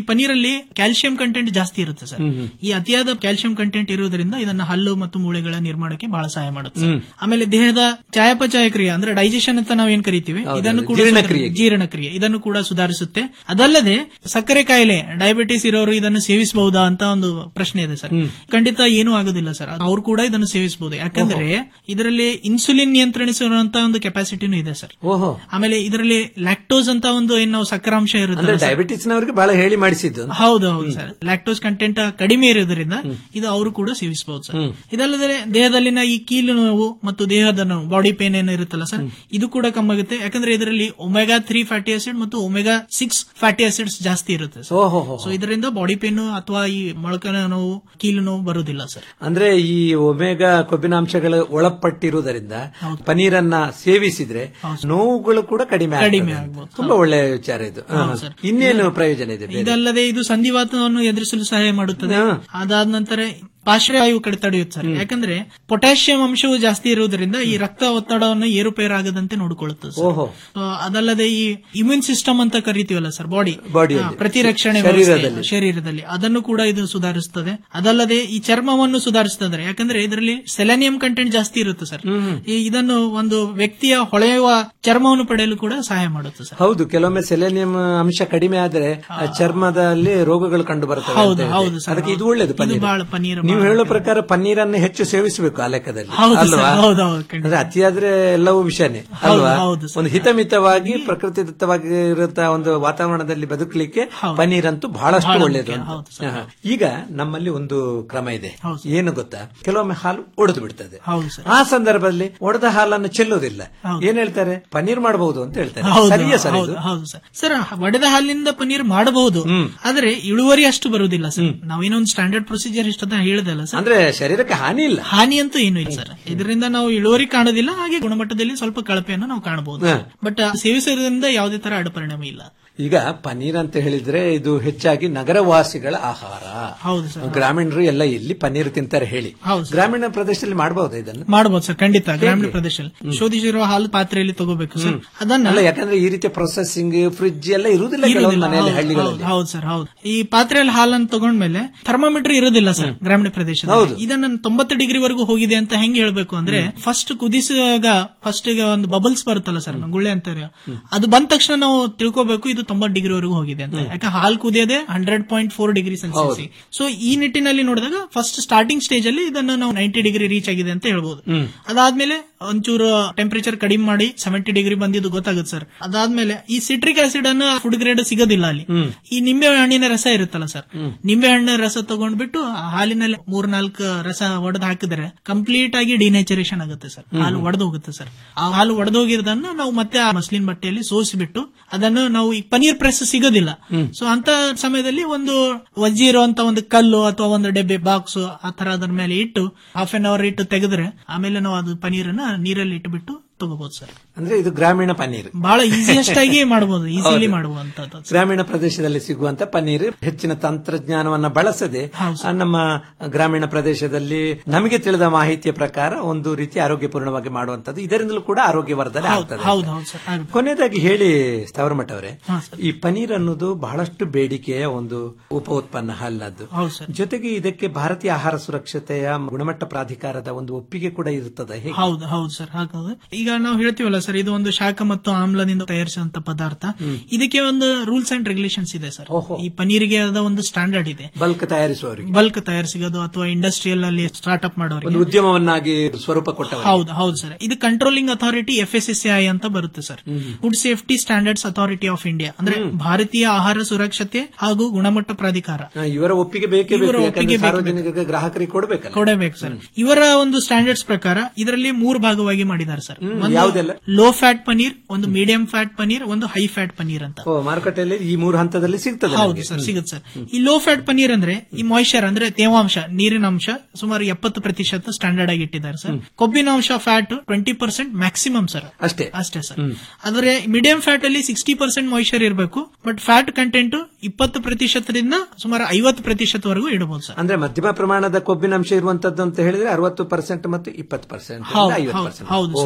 ಪನ್ನೀರಲ್ಲಿ ಕ್ಯಾಲ್ಸಿಯಂ ಕಂಟೆಂಟ್ ಜಾಸ್ತಿ ಇರುತ್ತೆ ಸರ್ ಹ್ಮ್, ಹ್ಮ್. ಈ ಅತಿಯಾದ ಕ್ಯಾಲ್ಸಿಯಂ ಕಂಟೆಂಟ್ ಇರುವುದರಿಂದ ಇದನ್ನ ಹಲ್ಲು ಮತ್ತು ಮೂಳೆಗಳ ನಿರ್ಮಾಣಕ್ಕೆ ಬಹಳ ಸಹಾಯ ಮಾಡುತ್ತೆ ಸರ್. ಹ್ಮ್. ಆಮೇಲೆ ದೇಹದ ಚಯಾಪಚಯ ಕ್ರಿಯೆ ಅಂದ್ರೆ ಡೈಜೆಷನ್ ಅಂತ ನಾವು ಏನ್ ಕರಿತೀವಿ ಹೌದು, ಇದನ್ನು ಕೂಡ ಜೀರ್ಣಕ್ರಿಯೆ. ಸುಧಾರ- ಜೀರ್ಣಕ್ರಿಯೆ ಇದನ್ನು ಕೂಡ ಸುಧಾರಿಸುತ್ತೆ ಅದಲ್ಲದೆ ಸಕ್ಕರೆ ಕಾಯಿಲೆ ಡಯಾಬಿಟಿಸ್ ಇರೋರು ಇದನ್ನು ಸೇವಿಸಬಹುದಾ ಅಂತ ಒಂದು ಪ್ರಶ್ನೆ ಇದೆ ಸರ್ ಖಂಡಿತ ಏನೂ ಆಗೋದಿಲ್ಲ ಸರ್ ಅವ್ರು ಕೂಡ ಇದನ್ನು ಸೇವಿಸಬಹುದು ಯಾಕಂದ್ರೆ ಇದರಲ್ಲಿ ಇನ್ಸುಲಿನ್ ನಿಯಂತ್ರಿಸುವಂತ ಒಂದು ಕೆಪಾಸಿಟಿನೂ ಇದೆ ಸರ್ ಓಹೋ ಆಮೇಲೆ ಇದರಲ್ಲಿ ಲ್ಯಾಕ್ಟೋಸ್ ಅಂತ ಒಂದು ಏನ್ ನಾವು ಸಕ್ಕರಾಂಶ ಅಂದ್ರೆ ಇರುತ್ತೆ ಡಯಾಬಿಟಿಸ್ ನವರಿಗೆ ಬಹಳ ಹೇಳಿ ಮಾಡಿಸಿದ್ದು ಹೌದು ಹೌದು ಸರ್ ಲ್ಯಾಕ್ಟೋಸ್ ಕಂಟೆಂಟ್ ಕಡಿಮೆ ಇರೋದ್ರಿಂದ ಇದು ಅವರು ಕೂಡ ಸೇವಿಸಬಹುದು ಸರ್ ಇದಲ್ಲದೆ ದೇಹದಲ್ಲಿನ ಈ ಕೀಲು ನೋವು ಮತ್ತು ದೇಹದ ನೋವು ಬಾಡಿ ಪೇನ್ ಏನೋ ಇರುತ್ತಲ್ಲ ಸರ್ ಇದು ಕೂಡ ಕಮ್ಮಾಗುತ್ತೆ ಯಾಕಂದ್ರೆ ಇದರಲ್ಲಿ ಒಮೆಗಾ ತ್ರೀ ಫ್ಯಾಟಿ ಆಸಿಡ್ ಮತ್ತು ಒಮೆಗಾ ಸಿಕ್ಸ್ ಫ್ಯಾಟಿ ಆಸಿಡ್ಸ್ ಜಾಸ್ತಿ ಇರುತ್ತೆ ಸರ್ ಓಹೋ ಸೊ ಇದರಿಂದ ಬಾಡಿ ಪೇನ್ ಅಥವಾ ಈ ಮೊಳಕನ ನೋವು ಕೀಲು ನೋವು ಬರುವುದಿಲ್ಲ ಸರ್ ಅಂದ್ರೆ ಈ ಒಮೆಗಾ ಕೊಬ್ಬಿನಾಂಶಗಳು ಒಳಪಟ್ಟಿರುವುದರಿಂದ ಪನೀರನ್ನ ಸೇವಿಸಿದ್ರೆ ನೋವುಗಳು ಕೂಡ ಕಡಿಮೆ ಕಡಿಮೆ ಆಗ್ತದೆ. ತುಂಬಾ ಒಳ್ಳೆಯ ವಿಚಾರ ಇದು ಹ, ಹೌದು ಹ. ಸರ್. ಇನ್ನೇನು ಪ್ರಯೋಜನ ಇದೆ ಬೇರೆ? ಇದಲ್ಲದೆ ಇದು ಸಂಧಿವಾತವನ್ನು ಎದುರಿಸಲು ಸಹಾಯ ಮಾಡುತ್ತದೆ ಅದಾದ ನಂತರ ಪಾರ್ಶ್ವವಾಯು ಕಡೆ ತಡೆಯುತ್ತೆ ಸರ್ ಯಾಕಂದ್ರೆ ಪೊಟ್ಯಾಷಿಯಂ ಅಂಶವು ಜಾಸ್ತಿ ಇರುವುದರಿಂದ ಈ ರಕ್ತ ಒತ್ತಡವನ್ನು ಏರುಪೇರಾಗದಂತೆ ನೋಡಿಕೊಳ್ಳುತ್ತದೆ ಸರ್. ಓಹೋ So, ಅದಲ್ಲದೆ ಈ ಇಮ್ಯೂನ್ ಸಿಸ್ಟಮ್ ಅಂತ ಕರಿತೀವಲ್ಲ ಸರ್ ಬಾಡಿ ಬಾಡಿಯಲ್ಲಿ. ಪ್ರತಿರಕ್ಷಣೆ ವ್ಯವಸ್ಥೆ, ಶರೀರದಲ್ಲಿ. ಶರೀರದಲ್ಲಿ ಅದನ್ನು ಕೂಡ ಇದು ಸುಧಾರಿಸುತ್ತದೆ ಅದಲ್ಲದೆ ಈ ಚರ್ಮವನ್ನು ಸುಧಾರಿಸುತ್ತದೆ ಯಾಕಂದ್ರೆ ಇದರಲ್ಲಿ ಸೆಲೆನಿಯಂ ಕಂಟೆಂಟ್ ಜಾಸ್ತಿ ಇರುತ್ತೆ ಸರ್ ಈ ಇದನ್ನು ಒಂದು ವ್ಯಕ್ತಿಯ ಹೊಳೆಯುವ ಚರ್ಮವನ್ನು ಪಡೆಯಲು ಕೂಡ ಸಹಾಯ ಮಾಡುತ್ತೆ ಸರ್ ಹೌದು ಕೆಲವೊಮ್ಮೆ ಸೆಲೆನಿಯಂ ಅಂಶ ಕಡಿಮೆ ಆದ್ರೆ ಆ ಚರ್ಮದಲ್ಲಿ ರೋಗಗಳು ಕಂಡು ಬರ್ತವೆ ಅಂತ ಹೌದು, ಹೇಳಿದೆ. ಹೌದು ಸರ್, ಅದಕ್ಕೆ ಇದು ಹೌದು. ಒಳ್ಳೇದು ಇದು ಪನ್ನೀರ್ ಬಹಳ ಪನ್ನೀರ್ ನೀವು ಬಹಳ ಹೇಳೋ ಪ್ರಕಾರ ಪನ್ನೀರನ್ನು ಹೆಚ್ಚು ಸೇವಿಸಬೇಕು ಆ ಲೆಕ್ಕದಲ್ಲಿ ಹೌದು ಸರ್, ಅಲ್ವಾ ಹೌದು, ಹೌದು, ಖಂಡಿತ. ಅಂದ್ರೆ ಅತಿಯಾದ್ರೆ ಎಲ್ಲವೂ ವಿಷಯನೇ ಹೌದು, ಅಲ್ವಾ ಹೌದು ಸರ್. ಒಂದು ಹಿತಮಿತವಾಗಿ ಪ್ರಕೃತಿದತ್ತವಾಗಿ ಇರುವಂತಹ ಒಂದು ವಾತಾವರಣದಲ್ಲಿ ಬದುಕಲಿಕ್ಕೆ ಪನ್ನೀರ್ ಅಂತೂ ಬಹಳಷ್ಟು ಬಹಳ ಒಳ್ಳೇದು ಮುಖ್ಯ, ಅಂತ. ಹೌದು ಸರ್. ಹ. ಈಗ ನಮ್ಮಲ್ಲಿ ಒಂದು ಕ್ರಮ ಇದೆ ಏನು ಗೊತ್ತಾ ಕೆಲವೊಮ್ಮೆ ಹಾಲು ಒಡೆದು ಬಿಡ್ತದೆ ಹೌದು ಸರ್ ಆ ಸಂದರ್ಭದಲ್ಲಿ ಒಡೆದ ಹಾಲನ್ನು ಚೆಲ್ಲೋದಿಲ್ಲ ಏನ್ ಹೇಳ್ತಾರೆ ಪನ್ನೀರ್ ಮಾಡಬಹುದು ಅಂತ ಹೇಳ್ತಾರೆ ಹೌದು ಸರಿಯಾ ಸರ್ ಹೌದು ಇದು ಹೌದು ಸರ್ ಸರ್ ಒಡೆದ ಹಾಲಿನಿಂದ ಪನ್ನೀರ್ ಮಾಡಬಹುದು ಆದ್ರೆ ಇಳುವರಿ ಅಷ್ಟು ಬರುವುದಿಲ್ಲ ಸರ್ ನಾವೇನೋ ಒಂದು ಸ್ಟ್ಯಾಂಡರ್ಡ್ ಪ್ರೊಸೀಜರ್ ಇಷ್ಟದ ಹೇಳಿದಲ್ಲ ಸರ್ ಅಂದ್ರೆ ಶರೀರಕ್ಕೆ ಹಾನಿ ಇಲ್ಲ ಹಾನಿ ಅಂತೂ ಏನು ಇಲ್ಲ ಸರ್ ಇದರಿಂದ ನಾವು ಇಳುವರಿ ಕಾಣೋದಿಲ್ಲ ಹಾಗೆ ಗುಣಮಟ್ಟದಲ್ಲಿ ಸ್ವಲ್ಪ ಕಳಪೆಯನ್ನು ನಾವು ಕಾಣಬಹುದು ಹ. ಬಟ್ ಸೇವಿಸೋದ್ರಿಂದ ಯಾವುದೇ ತರ ಅಡ್ಡಪರಿಣಾಮ ಇಲ್ಲ ಈಗ ಪನ್ನೀರ್ ಅಂತ ಹೇಳಿದ್ರೆ ಇದು ಹೆಚ್ಚಾಗಿ ನಗರವಾಸಿಗಳ ಆಹಾರ ಹೌದು ಸರ್ ಗ್ರಾಮೀಣರು ಎಲ್ಲ ಎಲ್ಲಿ ಪನ್ನೀರ್ ತಿಂತಾರೆ ಹೇಳಿ ಹೌದು ಸರ್. ಗ್ರಾಮೀಣ ಪ್ರದೇಶದಲ್ಲಿ ಮಾಡಬಹುದು ಇದನ್ನು ಮಾಡಬಹುದು ಸರ್ ಖಂಡಿತ ಗ್ರಾಮೀಣ ಹೇಗೆ? ಪ್ರದೇಶದಲ್ಲಿ ಶೋಧಿಸಿರುವ ಹಾಲು ಪಾತ್ರೆಯಲ್ಲಿ ತಗೋಬೇಕು ಸರ್ ಅದನ್ನ ಅಲ್ಲ ಯಾಕಂದ್ರೆ ಈ ರೀತಿಯ ಪ್ರೊಸೆಸಿಂಗ್ ಫ್ರಿಡ್ಜ್ ಎಲ್ಲ ಇರುವುದಿಲ್ಲ ಕೆಲವೊಂದು ಇರುವುದಿಲ್ಲ. ಮನೆಯಲ್ಲಿ ಹೌದು, ಹಳ್ಳಿಗಳಲ್ಲಿ ಹೌದು, ಹೌದು ಸರ್ ಹೌದು ಈ ಪಾತ್ರೆಯಲ್ಲಿ ಹಾಲನ್ನು ತಗೊಂಡ್ಮೇಲೆ ಥರ್ಮೋಮೀಟರ್ ಇರೋದಿಲ್ಲ ಸರ್ ಗ್ರಾಮೀಣ ಪ್ರದೇಶದಲ್ಲಿ ಹೌದು. ಇದನ್ನ ತೊಂಬತ್ತು ಡಿಗ್ರಿ ವರೆಗೂ ಹೋಗಿದೆ ಅಂತ ಹೆಂಗ್ ಹೇಳ್ಬೇಕು ಅಂದ್ರೆ ಫಸ್ಟ್ ಕುದಿಸುವಾಗ ಫಸ್ಟ್ ಒಂದು ಬಬಲ್ಸ್ ಬರುತ್ತಲ್ಲ ಸರ್ ಗುಳ್ಳೆ ಅಂತಾರೆ ಅದು ಬಂದ ತಕ್ಷಣ ನಾವು ತಿಳ್ಕೋಬೇಕು ಇದು ತೊಂಬತ್ತು ಡಿಗ್ರಿ ವರೆಗೂ ಹೋಗಿದೆ ಅಂತ ಯಾಕೆ ಹಾಲು ಕುದಿಯೋದೆ hundred point four degree Celsius so ಈ ನಿಟ್ಟಿನಲ್ಲಿ ನೋಡಿದಾಗ ಫಸ್ಟ್ ಸ್ಟಾರ್ಟಿಂಗ್ ಸ್ಟೇಜ್ ಅಲ್ಲಿ ಇದನ್ನು ನಾವು ನೈಂಟಿ ಡಿಗ್ರಿ ರೀಚ್ ಆಗಿದೆ ಅಂತ ಹೇಳ್ಬೋದು ಅದಾದ್ಮೇಲೆ ಒಂಚೂರು ಟೆಂಪರೇಚರ್ ಕಡಿಮೆ ಮಾಡಿ ಸೆವೆಂಟಿ ಡಿಗ್ರಿ ಬಂದಿದ್ದು ಗೊತ್ತಾಗುತ್ತೆ ಸರ್ ಅದಾದ್ಮೇಲೆ ಈ ಸಿಟ್ರಿಕ್ ಆಸಿಡ್ ಅನ್ನ ಫುಡ್ ಗ್ರೇಡ್ ಸಿಗೋದಿಲ್ಲ ಅಲ್ಲಿ ಈ ನಿಂಬೆ ಹಣ್ಣಿನ ರಸ ಇರುತ್ತಲ್ಲ ಸರ್ ನಿಂಬೆ ಹಣ್ಣಿನ ರಸ ತಗೊಂಡ್ಬಿಟ್ಟು ಆ ಹಾಲಿನಲ್ಲಿ ಮೂರ್ ನಾಲ್ಕು ರಸ ಒಡೆದು ಹಾಕಿದ್ರೆ ಕಂಪ್ಲೀಟ್ ಆಗಿ ಡಿನೇಚರೇಷನ್ ಆಗುತ್ತೆ ಸರ್ ಹಾಲು ಒಡೆದು ಹೋಗುತ್ತೆ ಸರ್ ಆ ಹಾಲು ಒಡೆದು ಹೋಗಿರೋದನ್ನ ನಾವು ಮತ್ತೆ ಆ ಮಸ್ಲಿನ್ ಬಟ್ಟೆಯಲ್ಲಿ ಸೋಸಿಬಿಟ್ಟು ಅದನ್ನು ನಾವು ಈ ಪನೀರ್ ಪ್ರೆಸ್ ಸಿಗೋದಿಲ್ಲ ಸೊ ಅಂತ ಸಮಯದಲ್ಲಿ ಒಂದು ವಜ್ಜಿ ಇರುವಂತ ಒಂದು ಕಲ್ಲು ಅಥವಾ ಒಂದು ಡಬ್ಬೆ ಬಾಕ್ಸ್ ಆ ತರ ಅದರ ಮೇಲೆ ಇಟ್ಟು ಹಾಫ್ ಅನ್ ಅವರ್ ಇಟ್ಟು ತೆಗೆದ್ರೆ ಆಮೇಲೆ ನಾವು ಅದು ಪನೀರನ್ನ ನೀರಲ್ಲಿ ಇಟ್ಟುಬಿಟ್ಟು ತಗೋಬಹುದು ಸರ್ ಅಂದ್ರೆ ಇದು ಗ್ರಾಮೀಣ ಪನ್ನೀರ್ ಬಹಳ ಈಸಿಯೆಸ್ಟ್ ಆಗಿ ಮಾಡಬಹುದು ಈಸಿಲಿ ಹೌದು. ಮಾಡುವಂತದ್ದು ಗ್ರಾಮೀಣ ಪ್ರದೇಶದಲ್ಲಿ ಸಿಗುವಂತ ಪನ್ನೀರ್ ಹೆಚ್ಚಿನ ತಂತ್ರಜ್ಞಾನವನ್ನ ಬಳಸದೆ ಆ ನಮ್ಮ ಗ್ರಾಮೀಣ ಪ್ರದೇಶದಲ್ಲಿ ನಮಗೆ ತಿಳಿದ ಮಾಹಿತಿಯ ಪ್ರಕಾರ ಒಂದು ರೀತಿ ಆರೋಗ್ಯಪೂರ್ಣವಾಗಿ ಮಾಡುವಂತದ್ದು ಇದರಿಂದಲೂ ಕೂಡ ಆರೋಗ್ಯವರ್ಧನೆ ಆಗ್ತದೆ ಹೌದು ಹೌದು ಸರ್ ಆಗುತ್ತೆ. ಕೊನೆಯದಾಗಿ ಹೇಳಿ ಸ್ಥಾವರಮಠ ಅವರೇ ಹಾ, ಈ ಪನೀರ್ ಅನ್ನೋದು ಬಹಳಷ್ಟು ಬೇಡಿಕೆಯ ಒಂದು ಉಪ ಉತ್ಪನ್ನ ಹಾಲಿನದ್ದು ಹೌದು ಸರ್ ಜೊತೆಗೆ ಇದಕ್ಕೆ ಭಾರತೀಯ ಆಹಾರ ಸುರಕ್ಷತೆಯ ಗುಣಮಟ್ಟ ಪ್ರಾಧಿಕಾರದ ಒಂದು ಒಪ್ಪಿಗೆ ಕೂಡ ಇರುತ್ತದೆ ಹೇಗೆ ಹೌದು ಹೌದು ಸರ್ ಹಾಗಾದ್ರೆ ಈಗ ನಾವು ಹೇಳ್ತೀವಲ್ಲ ಸರ್ ಇದು ಒಂದು ಶಾಖ ಮತ್ತು ಆಮ್ಲದಿಂದ ತಯಾರಿಸಿದಂತ ಪದಾರ್ಥ ಇದಕ್ಕೆ ಒಂದು ರೂಲ್ಸ್ ಅಂಡ್ ರೆಗ್ಯುಲೇಷನ್ಸ್ ಇದೆ ಸರ್ ಈ ಪನೀರಿಗೆ ಆದ ಒಂದು ಸ್ಟ್ಯಾಂಡರ್ಡ್ ಇದೆ ಬಲ್ಕ್ ತಯಾರಿಸುವವರಿಗೆ ಬಲ್ಕ್ ತಯಾರಿಸಿಗೋದು ಅಥವಾ ಇಂಡಸ್ಟ್ರಿಯಲ್ ಅಲ್ಲಿ ಸ್ಟಾರ್ಟ್ಅಪ್ ಒಂದು ಮಾಡೋರಿಗೆ ಉದ್ಯಮವನ್ನಾಗಿ ಸ್ವರೂಪ ಕೊಟ್ಟವರು ಹೌದು ಹೌದು ಸರ್ ಇದು controlling authority F S S A ಅಂತ ಬರುತ್ತೆ sir food safety standards authority of India ಅಂದ್ರೆ ಭಾರತೀಯ ಆಹಾರ ಸುರಕ್ಷತೆ ಹಾಗೂ ಗುಣಮಟ್ಟ ಪ್ರಾಧಿಕಾರ ಹಾ, ಇವರ ಒಪ್ಪಿಗೆ ಬೇಕೇ ಇವರ ಬೇಕು ಒಪ್ಪಿಗೆ ಯಾಕಂದ್ರೆ ಬೇಕು, ಸಾರ್ವಜನಿಕ ಗ್ರಾಹಕರಿಗೆ ಕೊಡಬೇಕಲ್ಲ ಕೊಡಬೇಕು ಸರ್ ಇವರ ಒಂದು ಸ್ಟ್ಯಾಂಡರ್ಡ್ಸ್ ಪ್ರಕಾರ ಇದರಲ್ಲಿ ಮೂರು ಭಾಗವಾಗಿ ಮಾಡಿದ್ದಾರೆ ಸರ್ ಯಾವುದೆಲ್ಲ? ಲೋ ಫ್ಯಾಟ್ ಪನೀರ್ ಒಂದು ಮೀಡಿಯಂ ಫ್ಯಾಟ್ ಪನೀರ್ ಒಂದು ಹೈ ಫ್ಯಾಟ್ ಪನೀರ್ ಅಂತ ಓ ಮಾರುಕಟ್ಟೆಯಲ್ಲಿ ಈ ಮೂರು ಹಂತದಲ್ಲಿ ಸಿಗ್ತದೆ ಹೌದು ನಮ್ಗೆ. ಸರ್ ಸಿಗುತ್ತೆ ಸರ್ ಈ ಲೋ ಫ್ಯಾಟ್ ಪನೀರ್ ಅಂದ್ರೆ ಈ ಮಾಯಿಶ್ಚರ್ ಅಂದ್ರೆ ತೇವಾಂಶ ನೀರಿನ ಅಂಶ ಸುಮಾರು ಎಪ್ಪತ್ತು ಪ್ರತಿಶತ ಸ್ಟ್ಯಾಂಡರ್ಡ್ ಆಗಿ ಇಟ್ಟಿದ್ದಾರೆ ಸರ್ ಕೊಬ್ಬಿನ ಅಂಶ fat twenty percent maximum sir ಅಷ್ಟೇ ಅಷ್ಟೇ ಸರ್ ಆದ್ರೆ ಮೀಡಿಯಂ ಫ್ಯಾಟ್ ಅಲ್ಲಿ ಸಿಕ್ಸ್ಟಿ ಪರ್ಸೆಂಟ್ ಮಾಯಿಶ್ಚರ್ ಇರಬೇಕು ಬಟ್ ಫ್ಯಾಟ್ ಕಂಟೆಂಟ್ ಇಪ್ಪತ್ತು ಪ್ರತಿಶತದಿಂದ ಸುಮಾರು ಐವತ್ತು ಪ್ರತಿಶತವರೆಗೂ ಇಡಬಹುದು ಸರ್ ಅಂದ್ರೆ ಮಧ್ಯಮ ಪ್ರಮಾಣದ ಕೊಬ್ಬಿನ ಅಂಶ ಇರುವಂತದ್ದು ಅಂತ ಹೇಳಿದ್ರೆ ಅರವತ್ತು ಪರ್ಸೆಂಟ್ ಮತ್ತು ಇಪ್ಪತ್ತು ಪರ್ಸೆಂಟ್ ಹೌದು ಹೌದು ಹೌದು ಸರ್ ಹೌದು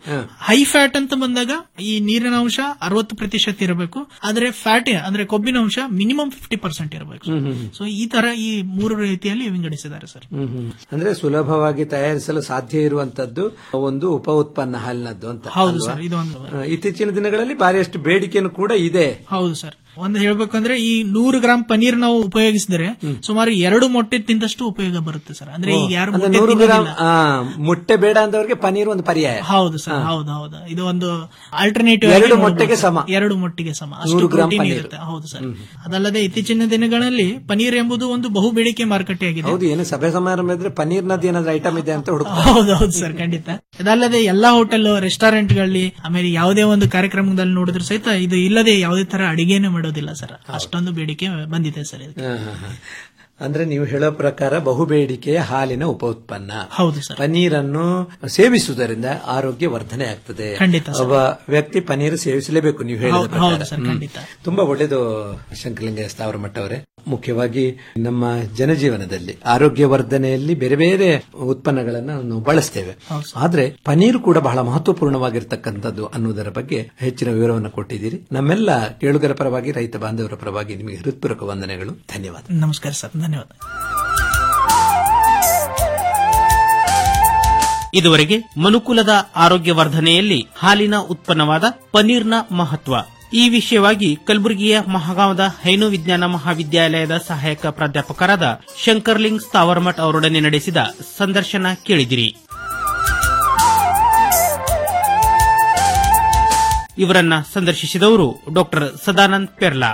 ಹೈ ಫ್ಯಾಟ್ ಅಂತ ಬಂದಾಗ ಈ ನೀರಿನ ಅಂಶ ಅರವತ್ತು ಪ್ರತಿಶತ ಇರಬೇಕು ಆದ್ರೆ ಫ್ಯಾಟ್ ಅಂದ್ರೆ ಕೊಬ್ಬಿನ ಅಂಶ ಮಿನಿಮಮ್ ಫಿಫ್ಟಿ ಪರ್ಸೆಂಟ್ ಇರಬೇಕು ಹ್ಮ್, ಹ್ಮ್, ಹ್ಮ್. ಸೊ ಈ ತರ ಈ ಮೂರು ರೀತಿಯಲ್ಲಿ ವಿಂಗಡಿಸಿದ್ದಾರೆ ಸರ್ ಹ್ಮ್, ಹ್ಮ್. ಅಂದ್ರೆ ಸುಲಭವಾಗಿ ತಯಾರಿಸಲು ಸಾಧ್ಯ ಇರುವಂತದ್ದು ಒಂದು ಉಪ ಉತ್ಪನ್ನ ಹಾಲಿನದ್ದು ಅಂತ ಹೌದು ಅಲ್ವಾ? ಸರ್, ಇದು ಒಂದು- ಆ, ಇತ್ತೀಚಿನ ದಿನಗಳಲ್ಲಿ ಬಾರಿಯಷ್ಟು ಬೇಡಿಕೆನೂ ಕೂಡ ಇದೆ ಹೌದು ಸರ್ ಒಂದು ಹೇಳ್ಬೇಕಂದ್ರೆ ಈ ನೂರು ಗ್ರಾಂ ಪನೀರ್ ನಾವು ಉಪಯೋಗಿಸಿದ್ರೆ ಸುಮಾರು ಎರಡು ಮೊಟ್ಟೆ ತಿಂದಷ್ಟು ಉಪಯೋಗ ಬರುತ್ತೆ ಸರ್ ಅಂದ್ರೆ ಈಗ ಯಾರು ಅಂದ್ರೆ ಮೊಟ್ಟೆ ನೂರು ಗ್ರಾಂ ತಿನ್ನೋದಿಲ್ಲ ಆ, ಮೊಟ್ಟೆ ಬೇಡ ಅಂದವರಿಗೆ ಪನೀರ್ ಒಂದು ಪರ್ಯಾಯ ಹೌದು ಸರ್ ಹೌದು ಹೌದು ಇದು ಒಂದು ಆಲ್ಟರ್ನೇಟಿವ್ ಎರಡು ಮೊಟ್ಟೆಗೆ ಸಮ. ಎರಡು ಮೊಟ್ಟಿಗೆ ಸಮ ಅಷ್ಟು ನೂರು ಗ್ರಾಂ ಪ್ರೋಟೀನ್ ಪನೀರ್. ಇರುತ್ತೆ ಹೌದು ಸರ್ ಅದಲ್ಲದೆ ಇತ್ತೀಚಿನ ದಿನಗಳಲ್ಲಿ ಪನೀರ್ ಎಂಬುದು ಒಂದು ಬಹು ಬೇಡಿಕೆ ಮಾರುಕಟ್ಟೆ ಆಗಿದೆ ಹೌದು ಏನು ಸಭೆ ಸಮಾರಂಭ ಇದ್ರೆ ಪನೀರ್ ನದಿ ಏನಾದ್ರು ಐಟಮ್ ಇದೆ ಅಂತ ಹುಡುಕ ಹೌದು ಹೌದು ಸರ್ ಖಂಡಿತ ಅದಲ್ಲದೆ ಎಲ್ಲಾ ಹೋಟೆಲ್ ರೆಸ್ಟೋರೆಂಟ್ ಗಳಲ್ಲಿ ಆಮೇಲೆ ಯಾವುದೇ ಒಂದು ಕಾರ್ಯಕ್ರಮದಲ್ಲಿ ನೋಡಿದ್ರು ಸಹಿತ ಇದು ಇಲ್ಲದೆ ಯಾವುದೇ ತರ ಅಡಿಗೆನೇ ಮಾಡೋದಿಲ್ಲ ಸರ್ ಅಷ್ಟೊಂದು ಬೇಡಿಕೆ ಬಂದಿದೆ ಸರ್ ಇದಕ್ಕೆ ಹಾ, ಹಾ, ಹಾ. ಅಂದ್ರೆ ನೀವು ಹೇಳೋ ಪ್ರಕಾರ ಬಹುಬೇಡಿಕೆಯ ಹಾಲಿನ ಉಪ ಉತ್ಪನ್ನ ಹೌದು ಸರ್ ಪನೀರನ್ನು ಸೇವಿಸುವುದರಿಂದ ಆರೋಗ್ಯ ವರ್ಧನೆ ಆಗ್ತದೆ ಖಂಡಿತ ಸರ್. ಒಬ್ಬ ವ್ಯಕ್ತಿ ಪನೀರ್ ಸೇವಿಸಲೇಬೇಕು ನೀವು ಹೇಳಿದ ಹೌದು- ಪ್ರಕಾರ. ಹೌದು ಸರ್, ಹ್ಮ್. ಖಂಡಿತ. ತುಂಬಾ ಒಳ್ಳೇದು ಶಂಕರಲಿಂಗ ಸ್ಥಾವರ ಮಠ ಅವರೇ ಮುಖ್ಯವಾಗಿ ನಮ್ಮ ಜನಜೀವನದಲ್ಲಿ ಆರೋಗ್ಯ ವರ್ಧನೆಯಲ್ಲಿ ಬೇರೆ ಬೇರೆ ಉತ್ಪನ್ನಗಳನ್ನು ನಾವು ಬಳಸ್ತೇವೆ ಆದ್ರೆ ಪನೀರ್ ಕೂಡ ಬಹಳ ಮಹತ್ವಪೂರ್ಣವಾಗಿರ್ತಕ್ಕಂಥದ್ದು ಅನ್ನುವುದರ ಬಗ್ಗೆ ಹೆಚ್ಚಿನ ವಿವರವನ್ನು ಕೊಟ್ಟಿದ್ದೀರಿ ನಮ್ಮೆಲ್ಲ ಕೇಳುಗರ ಪರವಾಗಿ ರೈತ ಬಾಂಧವರ ಪರವಾಗಿ ನಿಮಗೆ ಹೃತ್ಪೂರ್ವಕ ವಂದನೆಗಳು ಧನ್ಯವಾದ ನಮಸ್ಕಾರ ಸರ್ ಧನ್ಯವಾದ ಇದುವರೆಗೆ ಮನುಕುಲದ ಆರೋಗ್ಯ ವರ್ಧನೆಯಲ್ಲಿ ಹಾಲಿನ ಉತ್ಪನ್ನವಾದ ಪನೀರ್ನ ಮಹತ್ವ ಈ ವಿಷಯವಾಗಿ ಕಲಬುರಗಿಯ ಮಹಾಗಾಂವದ ಹೈನು ವಿಜ್ಞಾನ ಮಹಾವಿದ್ಯಾಲಯದ ಸಹಾಯಕ ಪ್ರಾಧ್ಯಾಪಕರಾದ ಶಂಕರ್ಲಿಂಗ್ ಸ್ಥಾವರ್ಮಠ್ ಅವರೊಡನೆ ನಡೆಸಿದ ಸಂದರ್ಶನ ಕೇಳಿದಿರಿ ಇವರನ್ನ ಸಂದರ್ಶಿಸಿದವರು ಡಾಕ್ಟರ್ ಸದಾನಂದ್ ಪೆರ್ಲಾ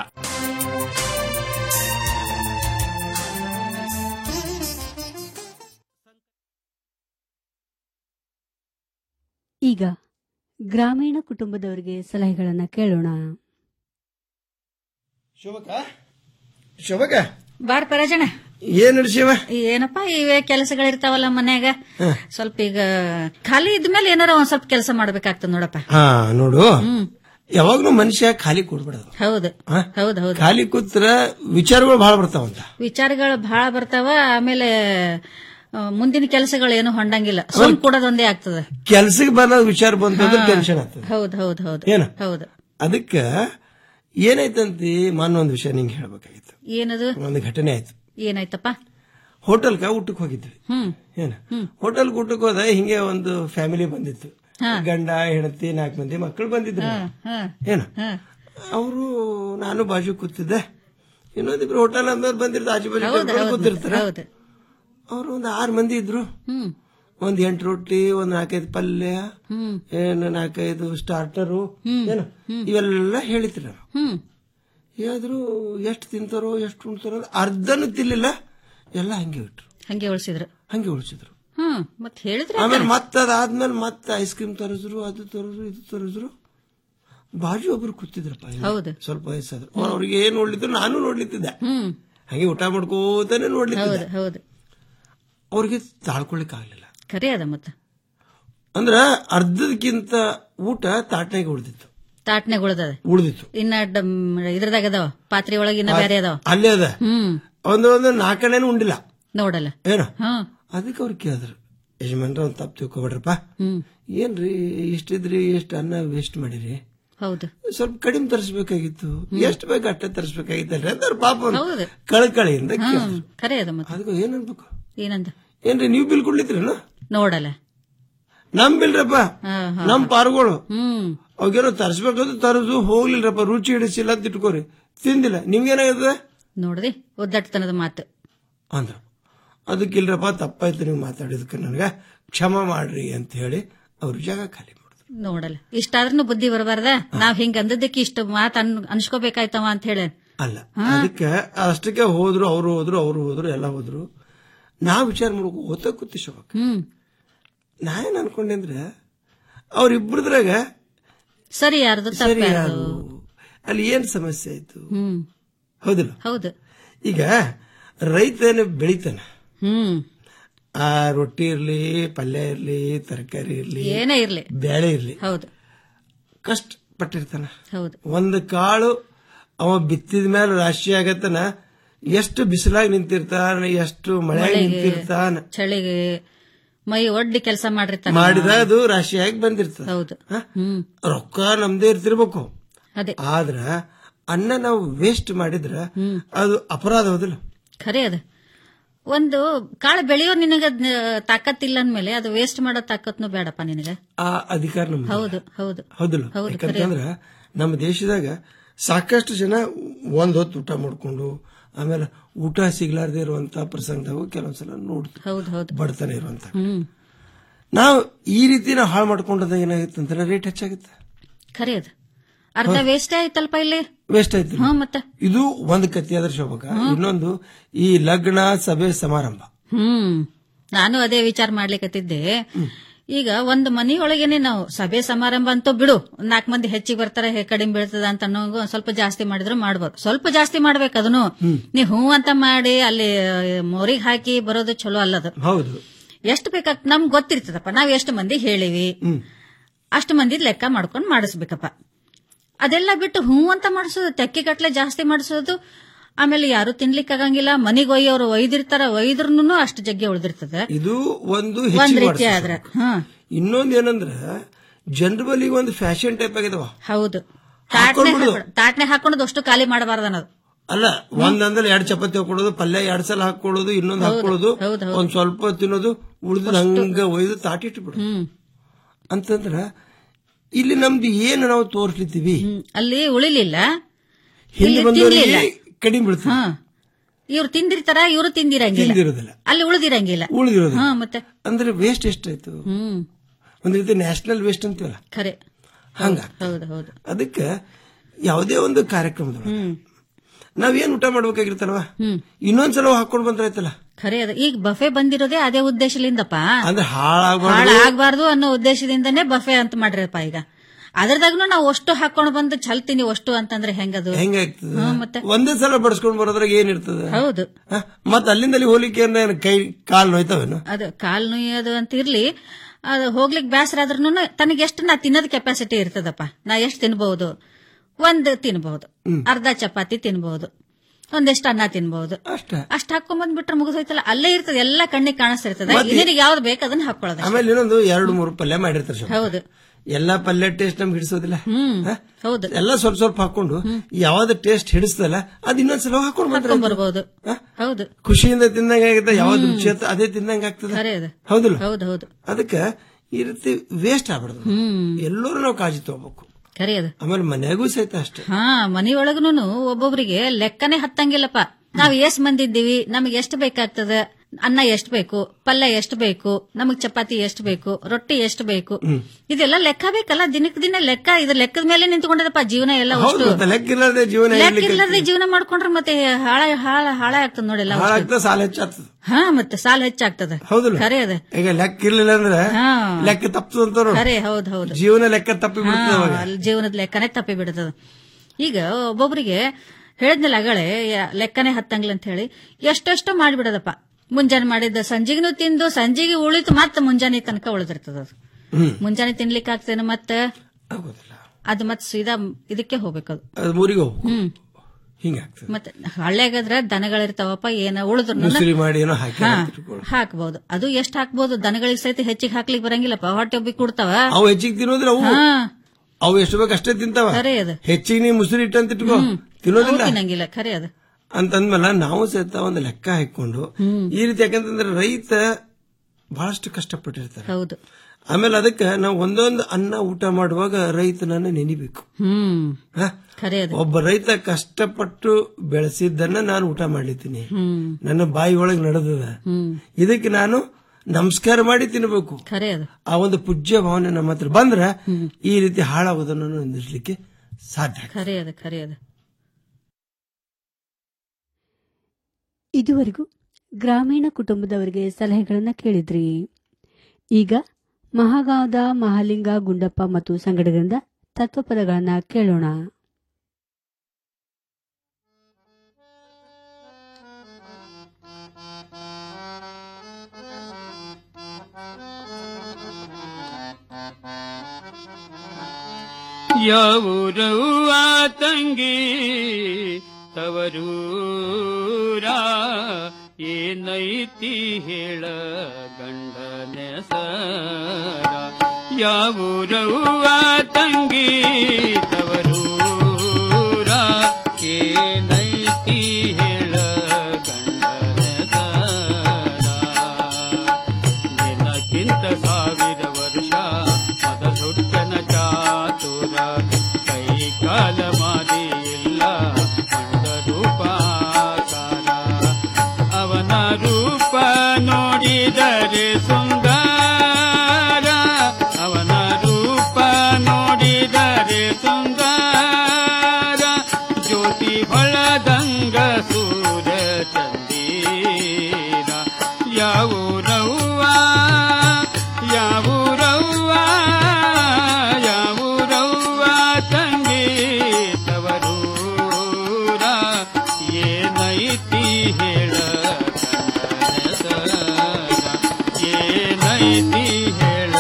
ಈಗ ಗ್ರಾಮೀಣ ಕುಟುಂಬದವರಿಗೆ ಸಲಹೆಗಳನ್ನ ಕೇಳೋಣ ಶೋಭಕ ಬಾರ್ ಪರಾಜಣ ಏನ್ ಶಿವ ಏನಪ್ಪ ಇವೇ ಕೆಲಸಗಳಿರ್ತಾವಲ್ಲ ಮನ್ಯಾಗ ಸ್ವಲ್ಪ ಈಗ ಖಾಲಿ ಇದ್ಮೇಲೆ ಏನಾರ ಒಂದ್ ಸ್ವಲ್ಪ ಕೆಲಸ ಮಾಡ್ಬೇಕಾಗ್ತದ ನೋಡಪ್ಪ ಹಾ ನೋಡು ಹ್ಮ್ ಯಾವಾಗ್ಲೂ ಮನುಷ್ಯ ಖಾಲಿ ಕೂಡ್ಬಿಡೋದು ಹೌದು ಹೌದು ಹೌದು ಖಾಲಿ ಕೂತ್ರ ವಿಚಾರಗಳು ಬಹಳ ಬರ್ತಾವಂತ ವಿಚಾರಗಳು ಬಹಳ ಬರ್ತಾವ ಆಮೇಲೆ ಆ, ಮುಂದಿನ ಕೆಲಸಗಳು ಏನು ಹೊಂಡಂಗಿಲ್ಲ ಸುಮ್ ಕೊಡೋದೊಂದೇ ಆಗ್ತದ ಕೆಲ್ಸಕ್ಕೆ ಬರೋದ್ ವಿಚಾರ ಬಂತಂದ್ರೆ ಹಾ. ಟೆನ್ಷನ್ ಆಗ್ತದೆ ಹೌದು ಹೌದು ಹೌದು ಏನ? ಹೌದು ಅದಕ್ಕ ಏನಾಯ್ತಂತಿ ಮಾನ್ ಒಂದ್ ವಿಷಯ ನಿಂಗೆ ಹೇಳ್ಬೇಕಾಗಿತ್ತು ಏನದು ಒಂದು ಘಟನೆ ಆಯ್ತು ಏನಾಯ್ತಪ್ಪ ಹೋಟೆಲ್ಗ ಊಟಕ್ಕೆ ಹೋಗಿದ್ವಿ ಹ್ಮ್ ಏನ ಹೋಟೆಲ್ ಊಟಕ್ಕೆ ಹೋದ ಹಿಂಗೆ ಒಂದು ಫ್ಯಾಮಿಲಿ ಬಂದಿತ್ತು ಹಾ. ಗಂಡ ಹೆಂಡತಿ ನಾಲ್ಕು ಮಂದಿ ಮಕ್ಕಳು ಬಂದಿದ್ರು ಹಾ, ಹಾ, ಏನ ಹಾ. ಅವರು ನಾನು ಬಾಜು ಕೂತಿದ್ದೆ ಇನ್ನೊಂದಿಬ್ರು ಹೋಟೆಲ್ ಅಂದವ್ರು ಬಂದಿರ್ತಾರೆ ಆಜು ಬಾಜು ಹೌದು, ಕರ್ಕೊಂಡು ಹೌದು, ಕೂತಿರ್ತಾರೆ ಹೌದು. ಅವ್ರು ಒಂದು ಆರು ಮಂದಿ ಇದ್ರು ಹ್ಮ್ ಒಂದ್ ಎಂಟು ರೊಟ್ಟಿ ಒಂದ್ ನಾಲ್ಕೈದು ಪಲ್ಯ ಹ್ಮ್ ಏನು ನಾಲ್ಕೈದು ಸ್ಟಾರ್ಟರು ಹ್ಮ್. ಏನು ಇವೆಲ್ಲ ಹೇಳಿದ್ರು ನಾನು ಹ್ಮ್ ಹೇಳಿದ್ರು ಎಷ್ಟು ತಿಂತಾರೋ ಎಷ್ಟು ಉಣ್ತಾರೋ ಅಂತ ಅರ್ಧನೂ ತಿನ್ಲಿಲ್ಲ ಎಲ್ಲ ಹಂಗೆ ಇಟ್ರು ಹಂಗೆ ಉಳಿಸಿದ್ರು ಹಂಗೆ ಉಳಿಸಿದ್ರು ಹ್ಮ್ ಮತ್ ಹೇಳಿದ್ರೆ ಆಮೇಲೆ ಮತ್ತೆ ಅದಾದ್ಮೇಲೆ ಮತ್ತೆ ಐಸ್ ಕ್ರೀಮ್ ತರಿಸಿದ್ರು ಅದು ತರಿದ್ರು ಇದು ತರಿದ್ರು ಬಾಜು ಒಬ್ರು ಕೂತಿದ್ರಪ್ಪ ಇಲ್ಲಿ. ಹೌದು. ಸ್ವಲ್ಪ ವಯಸ್ಸಾದ್ರು ಅವ್ರಿಗೆ ಏನ್ ನೋಡ್ಲಿದ್ರು ನಾನು ನೋಡ್ಲಿತ್ತಿದ್ದೆ ಹ್ಮ್ ಹಂಗೆ ಊಟ ಮಾಡ್ಕೋತಾನೆ ಹೌದು ನೋಡ್ಲಿತ್ತಿದ್ದೆ ಹೌದು ಅವ್ರಿಗೆ ತಾಳ್ಕೊಳಿಕ್ ಆಗ್ಲಿಲ್ಲ ಖರೆ ಅದ ಮತ್ತ ಅಂದ್ರ ಅರ್ಧದಕ್ಕಿಂತ ಊಟ ತಾಟ್ನಾಗ ಉಳಿದಿತ್ತು ತಾಟ್ನಾಗ ಉಳ್ದದ ಉಳಿದಿತ್ತು ಇನ್ನ ಡಮ್- ಇದ್ರದಾಗ ಅದಾವ ಪಾತ್ರೆ ಒಳಗ ಇನ್ನ ಬೇರೆ ಅದಾವ ಅಲ್ಲೇ ಅದ ಹ್ಮ್ ಒಂದು ಒಂದು ನಾಲ್ಕನೇನು ಉಂಡಿಲ್ಲ ನೋಡಲ್ಲ ಏನ ಹಾ ಅದಕ್ಕೆ ಅವ್ರು ಕೇಳಿದ್ರು ಯಜಮಾನ್ರ ಒಂದ್ ತಪ್ಪು ತಿಳ್ಕೊಬೇಡ್ರಪ್ಪ ಹ್ಮ್ ಏನ್ರಿ ಇಷ್ಟಿದ್ರಿ ಎಷ್ಟು ಅನ್ನ ವೇಸ್ಟ್ ಮಾಡಿರಿ ಹೌದು ಸ್ವಲ್ಪ ಕಡಿಮೆ ತರಿಸ್ಬೇಕಾಗಿತ್ತು ಎಷ್ಟು ಬೇಕು ಅಷ್ಟೇ ತರಿಸ್ಬೇಕಾಗಿತ್ತಲ್ರಿ ಅಂತಾರೆ ಪಾಪ ಅವ್ರು ಹೌದು. ಕಳಕಳಿಯಿಂದ ಹ್ಮ್ ಕೇಳಿದ್ರು ಖರೆ ಅದ ಮತ್ತ ಅದಕ್ಕೆ ಏನ್ ಅನ್ಬೇಕು ಏನಂದ ಏನ್ರಿ ನೀವು ಬಿಲ್ ಕೊಡ್ಲಿತ್ರೇನು ನೋಡಲ್ಲ ನಮ್ ಬಿಲ್ರಪ್ಪ ಹಾ, ಹಾ. ನಮ್ ಪಾರ್ಗಳು ಹ್ಮ್ ಅವಾಗೇನೋ ತರಿಸ್ಬೇಕಾದ್ರು ತರದು ಹೋಗ್ಲಿಲ್ರಪ್ಪ ರುಚಿ ಹಿಡಿಸಿಲ್ಲ ಅಂತ ಇಟ್ಕೋರಿ ತಿಂದಿಲ್ಲ ನಿಮ್ಗೇನಾಗದ ನೋಡ್ರಿ ಒದ್ದಟ್ಟತನದ ಮಾತು ಅಂದ್ರು ಅದಕ್ಕಿಲ್ರಪ್ಪ ತಪ್ಪಾಯ್ತು ನೀವು ಮಾತಾಡಿದಕ್ಕೆ ನನಗೆ ಕ್ಷಮ ಮಾಡ್ರಿ ಅಂತ ಹೇಳಿ ಅವ್ರ ಜಾಗ ಖಾಲಿ ಮಾಡಿದ್ರು ನೋಡಲ್ಲ ಇಷ್ಟಾದ್ರೂ ಬುದ್ಧಿ ಬರಬಾರ್ದ ನಾವ್ ಹಿಂಗ ಅಂದದ್ದಕ್ಕೆ ಇಷ್ಟ ಮಾತ್ ಅನ್ ಅನ್ಸ್ಕೋಬೇಕಾಯ್ತವ ಅಂತ ಹೇಳಿ ಅಲ್ಲ ಅದಕ್ಕೆ ಅಷ್ಟಕ್ಕೆ ಹೋದ್ರು ಅವ್ರು ಹೋದ್ರು ಅವ್ರು ಹೋದ್ರು ಎಲ್ಲ ಹೋದ್ರು ನಾ ವಿಚಾರ ಮಾಡ್ಬೇಕು ಓದ್ತಾ ಕೂತಿ ಶೋಭಕ್ ಹ್ಮ್ ನಾ ಏನ್ ಅನ್ಕೊಂಡೆ ಅಂದ್ರೆ ಅವ್ರಿಬ್ರದ್ರಾಗ ಸರಿ ಯಾರ್ದು ತಪ್ಪ ಸರಿ ಯಾರ್ದು ಯಾರು ಅಲ್ಲಿ ಏನ್ ಸಮಸ್ಯೆ ಆಯ್ತು ಹ್ಮ್ ಹೌದಿಲ್ಲ ಹೌದು ಈಗ ರೈತನ ಬೆಳಿತಾನ ಹ್ಮ್ ಆ ರೊಟ್ಟಿ ಇರ್ಲಿ ಪಲ್ಯ ಇರ್ಲಿ ತರಕಾರಿ ಇರ್ಲಿ ಏನೇ ಇರ್ಲಿ ಬೇಳೆ ಇರ್ಲಿ ಹೌದು ಕಷ್ಟ ಪಟ್ಟಿರ್ತಾನ ಹೌದು ಒಂದು ಕಾಳು ಅವ ಬಿತ್ತಿದ ಮೇಲೆ ರಾಶಿ ಆಗತ್ತನ ಎಷ್ಟು ಬಿಸಿಲಾಗಿ ನಿಂತಿರ್ತಾನ ಎಷ್ಟು ಮಳೆ ಮಳೆಗೆ, ನಿಂತಿರ್ತಾನ ಚಳಿಗೆ ಮೈ ಒಡ್ಡಿ ಕೆಲಸ ಮಾಡಿರ್ತಾರ ಮಾಡಿದ ಅದು ರಾಶಿಯಾಗಿ ಬಂದಿರ್ತದೆ ಹೌದು ಹ? ಹ್ಮ್ ರೊಕ್ಕ ನಮ್ದೇ ಇರ್ತಿರ್ಬೇಕು ಅದೇ ಆದ್ರ ಅನ್ನ ನಾವು ವೇಸ್ಟ್ ಮಾಡಿದ್ರ ಅದು ಅಪರಾಧ ಹೌದಿಲ್ಲ ಖರೆ ಅದ ಒಂದು ಕಾಳು ಬೆಳೆಯೋ ನಿನಗ ತಾಕತ್ತಿಲ್ಲ ಅಂದ್ಮೇಲೆ ಅದು ವೇಸ್ಟ್ ಮಾಡೋ ತಾಕತ್ನು ಬೇಡಪ್ಪ ನಿನಗ ಆ ಅಧಿಕಾರ ನಮ್ದು ಹೌದು ಹೌದು ಹೌದಿಲ್ಲ ಹೌದು, ಖರೆ. ಯಾಕಂತಂದ್ರ ನಮ್ಮ ದೇಶದಾಗ ಸಾಕಷ್ಟು ಜನ ಒಂದ್ ಹೊತ್ತು ಊಟ ಮಾಡ್ಕೊಂಡು ಆಮೇಲೆ ಊಟ ಸಿಗ್ಲಾರ್ದೆ ಇರುವಂತ ಪ್ರಸಂಗದಾಗ ಕೆಲವೊಂದ್ಸಲ ನೋಡ್ತೀವಿ ಹೌದು ಹೌದು ಬಡತನ ಇರುವಂತ ಹ್ಮ್ ನಾವು ಈ ರೀತಿ ನಾವು ಹಾಳು ಮಾಡ್ಕೊಂಡಾಗ ಏನಾಗುತ್ತೆ ಅಂತಂದ್ರೆ ರೇಟ್ ಹೆಚ್ಚಾಗುತ್ತೆ ಖರೆ ಅದ ಅರ್ಧ ವೇಸ್ಟ್ ಆಯ್ತಲ್ಪ ಇಲ್ಲಿ ವೇಸ್ಟ್ ಆಯ್ತು ಹ್ಮ್ ಮತ್ತೆ ಇದು ಒಂದು ಕತ್ತಿ ಆದ್ರ ಶೋಭಕ ಇನ್ನೊಂದು ಈ ಲಗ್ನ ಸಭೆ ಸಮಾರಂಭ ಹ್ಮ್ ನಾನು ಅದೇ ವಿಚಾರ ಮಾಡ್ಲಿಕತ್ತಿದ್ದೆ ಈಗ ಒಂದು ಮನಿಯೊಳಗೇನೆ ನಾವು ಸಭೆ ಸಮಾರಂಭ ಅಂತೂ ಬಿಡು ಒಂದ್ ನಾಲ್ಕು ಮಂದಿ ಹೆಚ್ಚಿಗೆ ಬರ್ತಾರೆ ಹೆ- ಕಡಿಮೆ ಬೀಳ್ತದ ಅಂತ ಅನ್ನೋಂಗು ಒಂದ್ ಸ್ವಲ್ಪ ಜಾಸ್ತಿ ಮಾಡಿದ್ರು ಮಾಡ್ಬೋದು ಸ್ವಲ್ಪ ಜಾಸ್ತಿ ಮಾಡ್ಬೇಕು ಅದನ್ನು ನೀ ಹೂ ಅಂತ ಮಾಡಿ ಅಲ್ಲಿ ಮೋರಿಗೆ ಹಾಕಿ ಬರೋದು ಚಲೋ ಅಲ್ಲದು ಹೌದು ಎಷ್ಟು ಬೇಕಾಗ್ ನಮ್ಗೆ ಗೊತ್ತಿರ್ತದಪ್ಪ ನಾವ್ ಎಷ್ಟು ಮಂದಿ ಹೇಳಿವಿ ಅಷ್ಟು ಮಂದಿ ಲೆಕ್ಕ ಮಾಡ್ಕೊಂಡು ಮಾಡಿಸ್ಬೇಕಪ್ಪ ಅದೆಲ್ಲ ಬಿಟ್ಟು ಹೂ ಅಂತ ಮಾಡಿಸೋದು ತೆಕ್ಕಿಗಟ್ಲೆ ಜಾಸ್ತಿ ಮಾಡಿಸೋದು ಆಮೇಲೆ ಯಾರು ತಿನ್ಲಿಕ್ಕೆ ಆಗಂಗಿಲ್ಲ ಮನಿಗ್ ಒಯ್ಯೋರು ಒಯ್ದಿರ್ತಾರ ಒಯ್ದ್ರುನು ಅಷ್ಟು ಜಗ್ಗೆ ಉಳ್ದಿರ್ತದ ಇದು ಒಂದು ಒಂದ್ ಹೆಚ್ಚಿಗೆ ರೀತಿ ಮಾಡ್ಸೋದು. ಆದ್ರ ಹಾ ಇನ್ನೊಂದ್ ಏನಂದ್ರ ಜನರ ಬಳಿ ಒಂದು ಫ್ಯಾಷನ್ ಟೈಪ್ ಆಗಿದಾವ ಹೌದು ತಾಟ್ನೆ ಹಾಕೊಂಡ್ಬಿಡು. ಹಾಕೊಳ್- ತಾಟ್ನೆ ಹಾಕೊಂಡು ಅಷ್ಟು ಖಾಲಿ ಮಾಡಬಾರ್ದು ಅನ್ನೋದು ಅಲ್ಲ ಒಂದಂದ್ರೆ ಎರಡ್ ಚಪಾತಿ ಹಾಕೊಳ್ಳೋದು ಪಲ್ಯ ಎರಡ್ ಸಲ ಹಾಕೊಳ್ಳೋದು ಇನ್ನೊಂದ್ ಹೌದು, ಹಾಕೊಳ್ಳೋದು ಹೌದು, ಹೌದು. ಒಂದ್ ಸ್ವಲ್ಪ ತಿನ್ನೋದು ಉಳಿದ ಹಂಗ ಒಯ್ದು ತಾಟಿಟ್ಬಿಡು ಹ್ಮ್ ಅಂತಂದ್ರ ಇಲ್ಲಿ ನಮ್ದು ಏನು ನಾವು ತೋರ್ಸ್ಲಿತ್ತೀವಿ ಅಲ್ಲಿ ಉಳಿಲಿಲ್ಲ ಹಿಂದೆ ಇಲ್ಲಿ ಬಂದವರಿಗೆ ತಿನ್ಲಿಲ್ಲ ಕಡಿಮೆ ಬೀಳ್ತದೆ ಹಾ ಇವ್ರು ತಿಂದಿರ್ತಾರ ಇವ್ರು ತಿಂದಿರಂಗಿಲ್ಲ ತಿಂದಿರೋದಿಲ್ಲ ಅಲ್ಲಿ ಉಳಿದಿರಂಗಿಲ್ಲ ಉಳಿದಿರೋದು ಹಾ ಮತ್ತೆ ಅಂದ್ರೆ ವೇಸ್ಟ್ ಎಷ್ಟಾಯ್ತು ಹ್ಮ್ ಒಂದ್ ರೀತಿ ನ್ಯಾಷನಲ್ ವೇಸ್ಟ್ ಅಂತೀವಲ್ಲ ಖರೆ ಹಂಗ ಹೌದು ಹೌದು ಅದಕ್ಕೆ ಯಾವುದೇ ಒಂದು ಕಾರ್ಯಕ್ರಮದೊಳಗೆ ಹ್ಮ್ ನಾವೇನ್ ಊಟ ಮಾಡ್ಬೇಕಾಗಿರ್ತಲ್ವಾ ಹ್ಮ್ ಇನ್ನೊಂದ್ಸಲ ಹಾಕೊಂಡ್ ಬಂದ್ರಾಯ್ತಲ್ಲ ಖರೆ ಅದ ಈಗ ಬಫೆ ಬಂದಿರೋದೇ ಅದೇ ಉದ್ದೇಶಲಿಂದಪ್ಪ ಅಂದ್ರೆ ಹಾಳಾಗಬಾರ್ದು ಹಾಳಾಗಬಾರ್ದು ಅನ್ನೋ ಉದ್ದೇಶದಿಂದನೇ ಬಫೆ ಅಂತ ಮಾಡ್ರಪ್ಪ ಈಗ ಅದ್ರದಾಗ್ನು ನಾವು ಅಷ್ಟು ಹಾಕೊಂಡು ಬಂದು ಚಲ್ತೀನಿ ಅಷ್ಟು ಅಂತಂದ್ರೆ ಹೆಂಗದು ಹೆಂಗಾಗ್ತದೆ ಹ್ಮ್, ಮತ್ತೆ ಒಂದೇ ಸಲ ಬಡಿಸ್ಕೊಂಡ್ ಬರೋದ್ರಾಗ ಏನಿರ್ತದೆ ಹೌದು ಹ? ಮತ್ತ್ ಅಲ್ಲಿಂದ ಅಲ್ಲಿ ಹೋಲಿಕೆ ಏನ್ ಕೈ ಕಾಲ್ ನೋಯ್ತಾವೇನು ಅದು ಕಾಲ್ ನುಯ್ಯೋದು ಅಂತ ಇರ್ಲಿ ಅದು ಹೋಗ್ಲಿಕ್ಕೆ ಬೇಸರ ಆದ್ರೂ ತನಗೆ ಎಷ್ಟು ನಾ ತಿನ್ನೋದ್ ಕೆಪಾಸಿಟಿ ಇರ್ತದಪ್ಪ ನಾ ಎಷ್ಟು ತಿನ್ಬಹುದು ಒಂದ್ ತಿನ್ಬಹುದು ಅರ್ಧ ಚಪಾತಿ ತಿನ್ಬಹುದು ಒಂದಿಷ್ಟು ಅನ್ನ ತಿನ್ಬಹುದು ಅಷ್ಟೇ ಅಷ್ಟ್ ಹಾಕೊಂಡ್ ಬಂದ್ಬಿಟ್ರೆ ಮುಗಿದೋಯ್ತಲ್ಲ ಅಲ್ಲೇ ಇರ್ತದೆ ಎಲ್ಲ ಕಣ್ಣಿಗೆ ಕಾಣಿಸ್ತಿರ್ತದೆ ಮತ್ತೆ- ನಿನಗೆ ಯಾವ್ದು ಬೇಕು ಅದನ್ನ ಹಾಕೊಳ್ಳೋದು ಆಮೇಲೆ ಇನ್ನೊಂದು ಎರಡು ಮೂರು ಪಲ್ಯ ಮಾಡಿರ್ತಾರೆ ಶೋಭಾ. ಹೌದು ಎಲ್ಲಾ ಪಲ್ಯ ಟೇಸ್ಟ್ ನಮ್ಗೆ ಹಿಡಿಸೋದಿಲ್ಲ ಹ್ಮ್ ಹ? ಹೌದು ಎಲ್ಲ ಸ್ವಲ್ಪ ಸ್ವಲ್ಪ ಹಾಕೊಂಡು ಯಾವ್ದು ಟೇಸ್ಟ್ ಹಿಡಿಸ್ತಲ್ಲ ಅದ್ ಇನ್ನೊಂದ್ಸಲ ಹಾಕೊಂಡು ಬಂದ್ರೆ ಹಾಕೊಂಡ್ ಬರ್ಬೋದು ಹೌದು ಖುಷಿಯಿಂದ ತಿಂದಂಗ ಆಗುತ್ತೆ ಯಾವ್ದು ರುಚಿ ಆಗುತ್ತೆ ಅದೇ ತಿಂದಂಗ ಆಗ್ತದೆ ಖರೆ ಅದು ಹೌದಿಲ್ಲ ಹೌದು ಹೌದು ಅದಕ್ಕೆ ಈ ರೀತಿ ವೇಸ್ಟ್ ಆಗ್ಬಾರ್ದು ಹ್ಮ್ ಎಲ್ಲರೂ ನಾವು ಕಾಳಜಿ ತಗೋಬೇಕು ಖರೆ ಅದು ಆಮೇಲೆ ಮನ್ಯಾಗೂ ಸಹಿತ ಅಷ್ಟೇ ಹಾ ಮನಿಯೊಳಗನು ಒಬ್ಬೊಬ್ರಿಗೆ ಲೆಕ್ಕನೇ ಹತ್ತಂಗಿಲ್ಲಪ್ಪ ನಾವ್ ಎಷ್ಟ್ ಮಂದಿ ಇದ್ದೀವಿ ನಮಗೆ ಎಷ್ಟು ಬೇಕಾಗ್ತದ ಅನ್ನ ಎಷ್ಟು ಬೇಕು ಪಲ್ಯ ಎಷ್ಟು ಬೇಕು ನಮಗ್ ಚಪಾತಿ ಎಷ್ಟು ಬೇಕು ರೊಟ್ಟಿ ಎಷ್ಟು ಬೇಕು ಇದೆಲ್ಲ ಲೆಕ್ಕ ಬೇಕಲ್ಲ ದಿನಕ್ ದಿನ ಲೆಕ್ಕ ಇದು ಲೆಕ್ಕದ ಮೇಲೆ ನಿಂತ್ಕೊಂಡದಪ್ಪ ಜೀವನ ಎಲ್ಲ ಹೌದು ಅಷ್ಟು ಮತ್ತೆ ಲೆಕ್ಕ ಇಲ್ಲದೆ ಜೀವನ ಲೆಕ್ಕ ಇರ್ಲಿಕ್ಕೆ ಇಲ್ಲದೆ ಜೀವನ ಮಾಡ್ಕೊಂಡ್ರೆ ಮತ್ತೆ ಹಾಳ ಹಾಳ ಹಾಳ ಆಗ್ತದ ನೋಡಿಲ್ಲ ಹಾಳಾಗ್ತದೆ ಸಾಲ ಹೆಚ್ಚಾಗ್ತದೆ ಹಾ ಮತ್ತೆ ಸಾಲ ಹೆಚ್ಚಾಗ್ತದ ಹೌದಿಲ್ಲ ಖರೆ ಅದ ಈಗ ಲೆಕ್ಕ ಇರ್ಲಿಲ್ಲ ಅಂದ್ರೆ ಹಾ ಲೆಕ್ಕ ತಪ್ಪು ಅಂತಾರ ಖರೆ ಹೌದು ಹೌದು ಜೀವನ ಲೆಕ್ಕ ತಪ್ಪಿ ಬಿಡ್ತದೆ ಹಾ, ಅವಾಗ ಅಲ್ಲಿ ಜೀವನದ ಲೆಕ್ಕನೇ ತಪ್ಪಿ ಬಿಡ್ತದ ಈಗ ಒಬ್ಬೊಬ್ರಿಗೆ ಹೇಳಿದ್ನಲ್ಲ ಅಗಳೇ ಯ- ಲೆಕ್ಕನೇ ಹತ್ತಂಗಿಲ್ಲ ಅಂತ ಹೇಳಿ ಎಷ್ಟೆಷ್ಟೋ ಮಾಡಿಬಿಡದಪ್ಪ ಮುಂಜಾನೆ ಮಾಡಿದ್ದ ಸಂಜೆಗೂ ತಿಂದು ಸಂಜೆಗೆ ಉಳಿತು ಮತ್ತೆ ಮುಂಜಾನೆ ತನಕ ಉಳಿದಿರ್ತದ ಅದು ಹ್ಮ್ ಮುಂಜಾನೆ ತಿನ್ಲಿಕ್ಕೆ ಆಗ್ತೇನೆ ಮತ್ತೆ ಆಗೋದಿಲ್ಲ ಅದು ಮತ್ತೆ ಸೀದಾ ಇದಕ್ಕೆ ಹೋಗ್ಬೇಕದು ಅದು ಮೂರಿಗೆ ಹೋಗು ಹ್ಮ್ ಹಿಂಗಾಗ್ತದೆ ಮತ್ತೆ ಹಳ್ಳಿಯಾಗದ್ರ ದನಗಳಿರ್ತಾವಪ್ಪ ಏನ ಉಳಿದ್ರು ಮುಸುರಿ ಮಾಡಿ ಏನೋ ಹಾಕಿ ಹಾಕ್ಬಹುದು ಅದು ಎಷ್ಟ್ ಹಾಕ್ಬಹುದು ದನಗಳಿಗೆ ಸಹಿತ ಹೆಚ್ಚಿಗೆ ಹಾಕ್ಲಿಕ್ಕೆ ಬರಂಗಿಲ್ಲಪ್ಪ ಹೊಟ್ಟೆ ಒಬ್ಬಿ ಕೊಡ್ತಾವ ಅವು ಹೆಚ್ಚಿಗೆ ತಿನ್ನೋದಿಲ್ಲ ಅವು ಹಾ ಅವು ಎಷ್ಟು ಬೇಕು ಅಷ್ಟೇ ತಿಂತಾವ ಖರೆ ಅದು ಹೆಚ್ಚಿಗೆ ನೀ ಮುಸುರಿ ಇಟ್ಟಂತ ಇಟ್ಕೋ ತಿನ್ನೋದಿಲ್ಲ ಅವು ತಿನ್ನಂಗಿಲ್ಲ ಖರೆ ಅದು ಅಂತಂದ್ಮೇಲೆ ನಾವು ಸಹಿತ ಒಂದು ಲೆಕ್ಕ ಹಾಕೊಂಡು ಈ ರೀತಿ ಯಾಕಂತಂದ್ರೆ ರೈತ ಬಹಳಷ್ಟು ಕಷ್ಟಪಟ್ಟಿರ್ತಾರೆ ಹೌದು ಆಮೇಲೆ ಅದಕ್ಕೆ ನಾವು ಒಂದೊಂದು ಅನ್ನ ಊಟ ಮಾಡುವಾಗ ರೈತನನ್ನ ನೆನಿಬೇಕು ಹ್ಮ್ ಹ? ಖರೆ ಅದು ಒಬ್ಬ ರೈತ ಕಷ್ಟಪಟ್ಟು ಬೆಳೆಸಿದ್ದನ್ನ ನಾನು ಊಟ ಮಾಡ್ಲಿದ್ದೀನಿ ಹ್ಮ್ ನನ್ನ ಬಾಯಿ ಒಳಗೆ ನಡೆದದ ಹ್ಮ್ ಇದಕ್ಕೆ ನಾನು ನಮಸ್ಕಾರ ಮಾಡಿ ತಿನ್ನಬೇಕು ಖರೆ ಅದು ಆ ಒಂದು ಪೂಜ್ಯ ಭಾವನೆ ನಮ್ಮ ಹತ್ರ ಬಂದ್ರೆ ಈ ರೀತಿ ಹಾಳಾಗೋದನ್ನು ನಿಲ್ಲಿಸಲಿಕ್ಕೆ ಸಾಧ್ಯ ಖರೆ ಅದು ಖರೆ ಅದು ಇದುವರೆಗೂ ಗ್ರಾಮೀಣ ಕುಟುಂಬದವರಿಗೆ ಸಲಹೆಗಳನ್ನು ಕೇಳಿದ್ರಿ ಈಗ ಮಹಾಗಾಂವದ ಮಹಾಲಿಂಗ ಗುಂಡಪ್ಪ ಮತ್ತು ಸಂಗಡದಿಂದ ತತ್ವಪದಗಳನ್ನ ಕೇಳೋಣ ಯಾವೂರವ್ವ ತಂಗಿ ತವರೂರ ಏನೈತಿ ಹೇಳ ಗಂಡನೆಸರಾಗ ಯಾವೂರವ್ವ ತಂಗಿ ತವರೂರ ಏನೈತಿ ಹೇಳ ನಿನಕ್ಕಿಂತ ಸಾವಿರ ವರ್ಷ ಮದ ಸುಟ್ಟನ ಚಾತುರ ಕೈ ಕಾಲ ಮಾದಿ ಇಲ್ಲ ಮಂಡ ರೂಪಾಕಾರ ಅವನ ರೂಪ ನೋಡಿದರೆ ಸುಂದರ ಅವನ ರೂಪ ನೋಡಿದರೆ ಸುಂದರ ಜ್ಯೋತಿ ಹೊಳದಂಗ ಸೂರ ಚಂದೀರ ಯಾವೂರವ್ವ ಯಾವೂರವ್ವ ಯಾವೂರವ್ವ ತಂಗಿ ತವರೂರ ಏನೈತಿ ಹೇಳ ಏನೈತಿ ಹೇಳ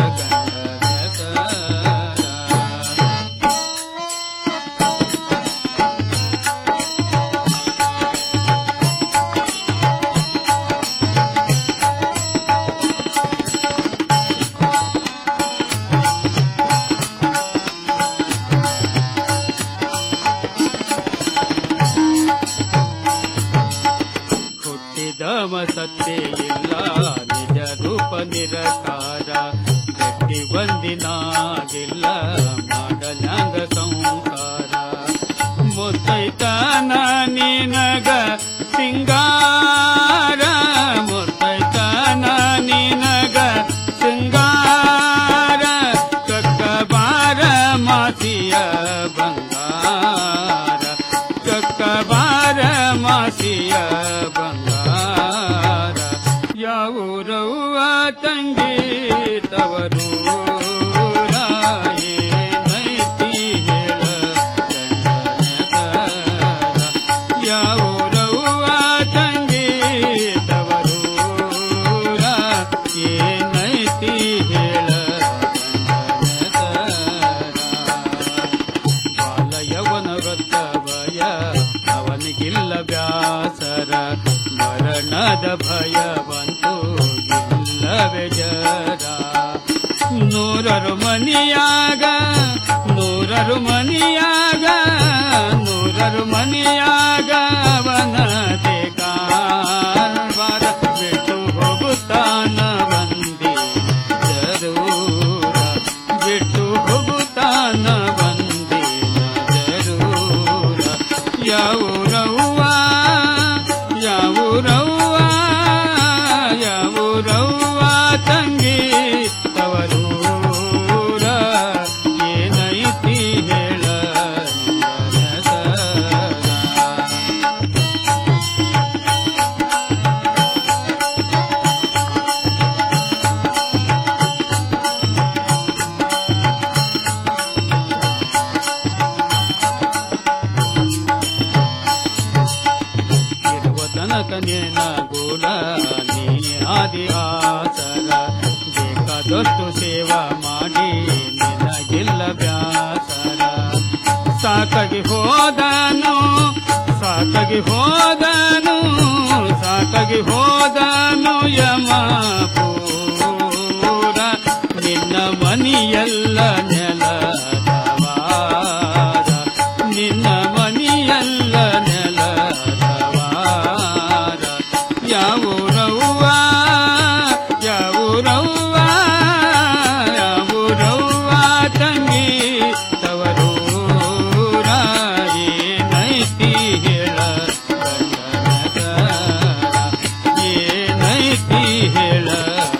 ಹುಟ್ಟಿದವ ಸತ್ಯ ಇಲ್ಲ ನಿಜ ರೂಪ ನಿರಕಾರ ಗಟ್ಟಿ ಬಂದಿನಾಗಿಲ್ಲ ಮಾಡಲಂಗ ಸಂಸಾರ ಮುತ್ತೈತನ ನಿನಗ ಸಿಂಗಾರ ಮುತ್ತೈತನ ನಿನಗ ಸಿಂಗಾರ ಕಕ್ಕ ಬಾರ ಮಾಸಿಯ ಬಂಗಾರ ಕಕ್ಕ ಬಾರ ಮಾಸಿಯ ಬಂಗಾರ ಯಾವೂರವ್ವ ತಂಗಿ ತವರೂರ ಏನೈತಿ ಹೇಳ ಯಾವೂರವ್ವ ತಂಗಿ ತವರೂರ ಏನೈತಿ ಹೇಳ ಬಾಲಯವನ ವೃತ್ತವಯ ಅವನಿಗಿಲ್ಲ ವ್ಯಾಸರ ಮರಣದ ಭಯವಂತೂ ಇಲ್ಲವೇ ಜರ ನೂರರು ಮನಿಯಾಗ ನೂರರು ಮನಿಯಾಗ ನೂರರು ಮನಿಯಾಗ ಅವನದೇ ಕಾರ್ಬಾರ ಬಿಟ್ಟು ಹೋಗುತ್ತಾನ ಬಂದಿ ಜರೂರ ಬಿಟ್ಟು ಹೋಗುತ್ತಾನ ಬಂದಿ ಜರೂರ ಯಾವೂರವ್ವ ಯಾವೂರವ್ವ ಯಾವೂರವ್ವ ತಂಗಿ ತವರೂರ ಏನೈತಿ ಹೇಳ ಇರುವ ತನಕ ನೇನ ಗೋಲ ನೀ ಆದಿ ಆಸರ ಬೇಕಾದಷ್ಟು ಸೇವಾ ಮಾಡಿ ನಿನಗಿಲ್ಲ ಬ್ಯಾಸರ ಸಾಕಾಗಿ ಹೋದನು ಸಾಕಾಗಿ ಹೋದನು ಸಾಕಾಗಿ ಹೋದನು ಯಮ ಪೂರ ನಿನ್ನ ಮನಿಯಲ್ಲ ನೆಲದವಾರ ನಿನ್ನ ಮನಿಯಲ್ಲ ನೆಲದವಾರ ಯಾವೂರವ್ವ ಯಾವೂರವ್ವ ಯಾವೂರವ್ವ ತಂಗಿ ತವರೂರ ಏನೈತಿ ಹೇಳ ಏನೈತಿ ಹೇಳ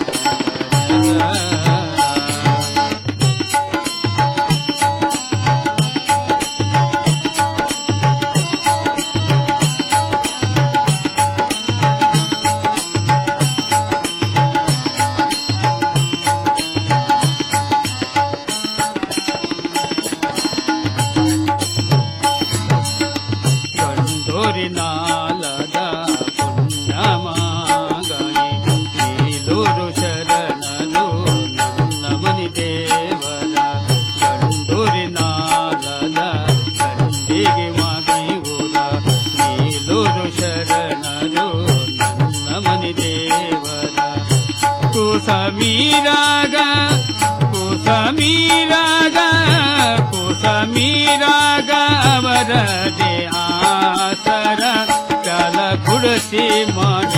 ಕಂಡೋರಿನಾಲದ ಪುಣ್ಯಮಾಗಣಿ ನೀಲೂರು ಶರಣನು ಕುಸಮೀರಾಗ ಕುಸಮೀರಾಗ ಕುಸಮೀರಾಗ ಅವರದೇ ಆಸರ ಕಲ ಕುಡಿಸಿ ಮನ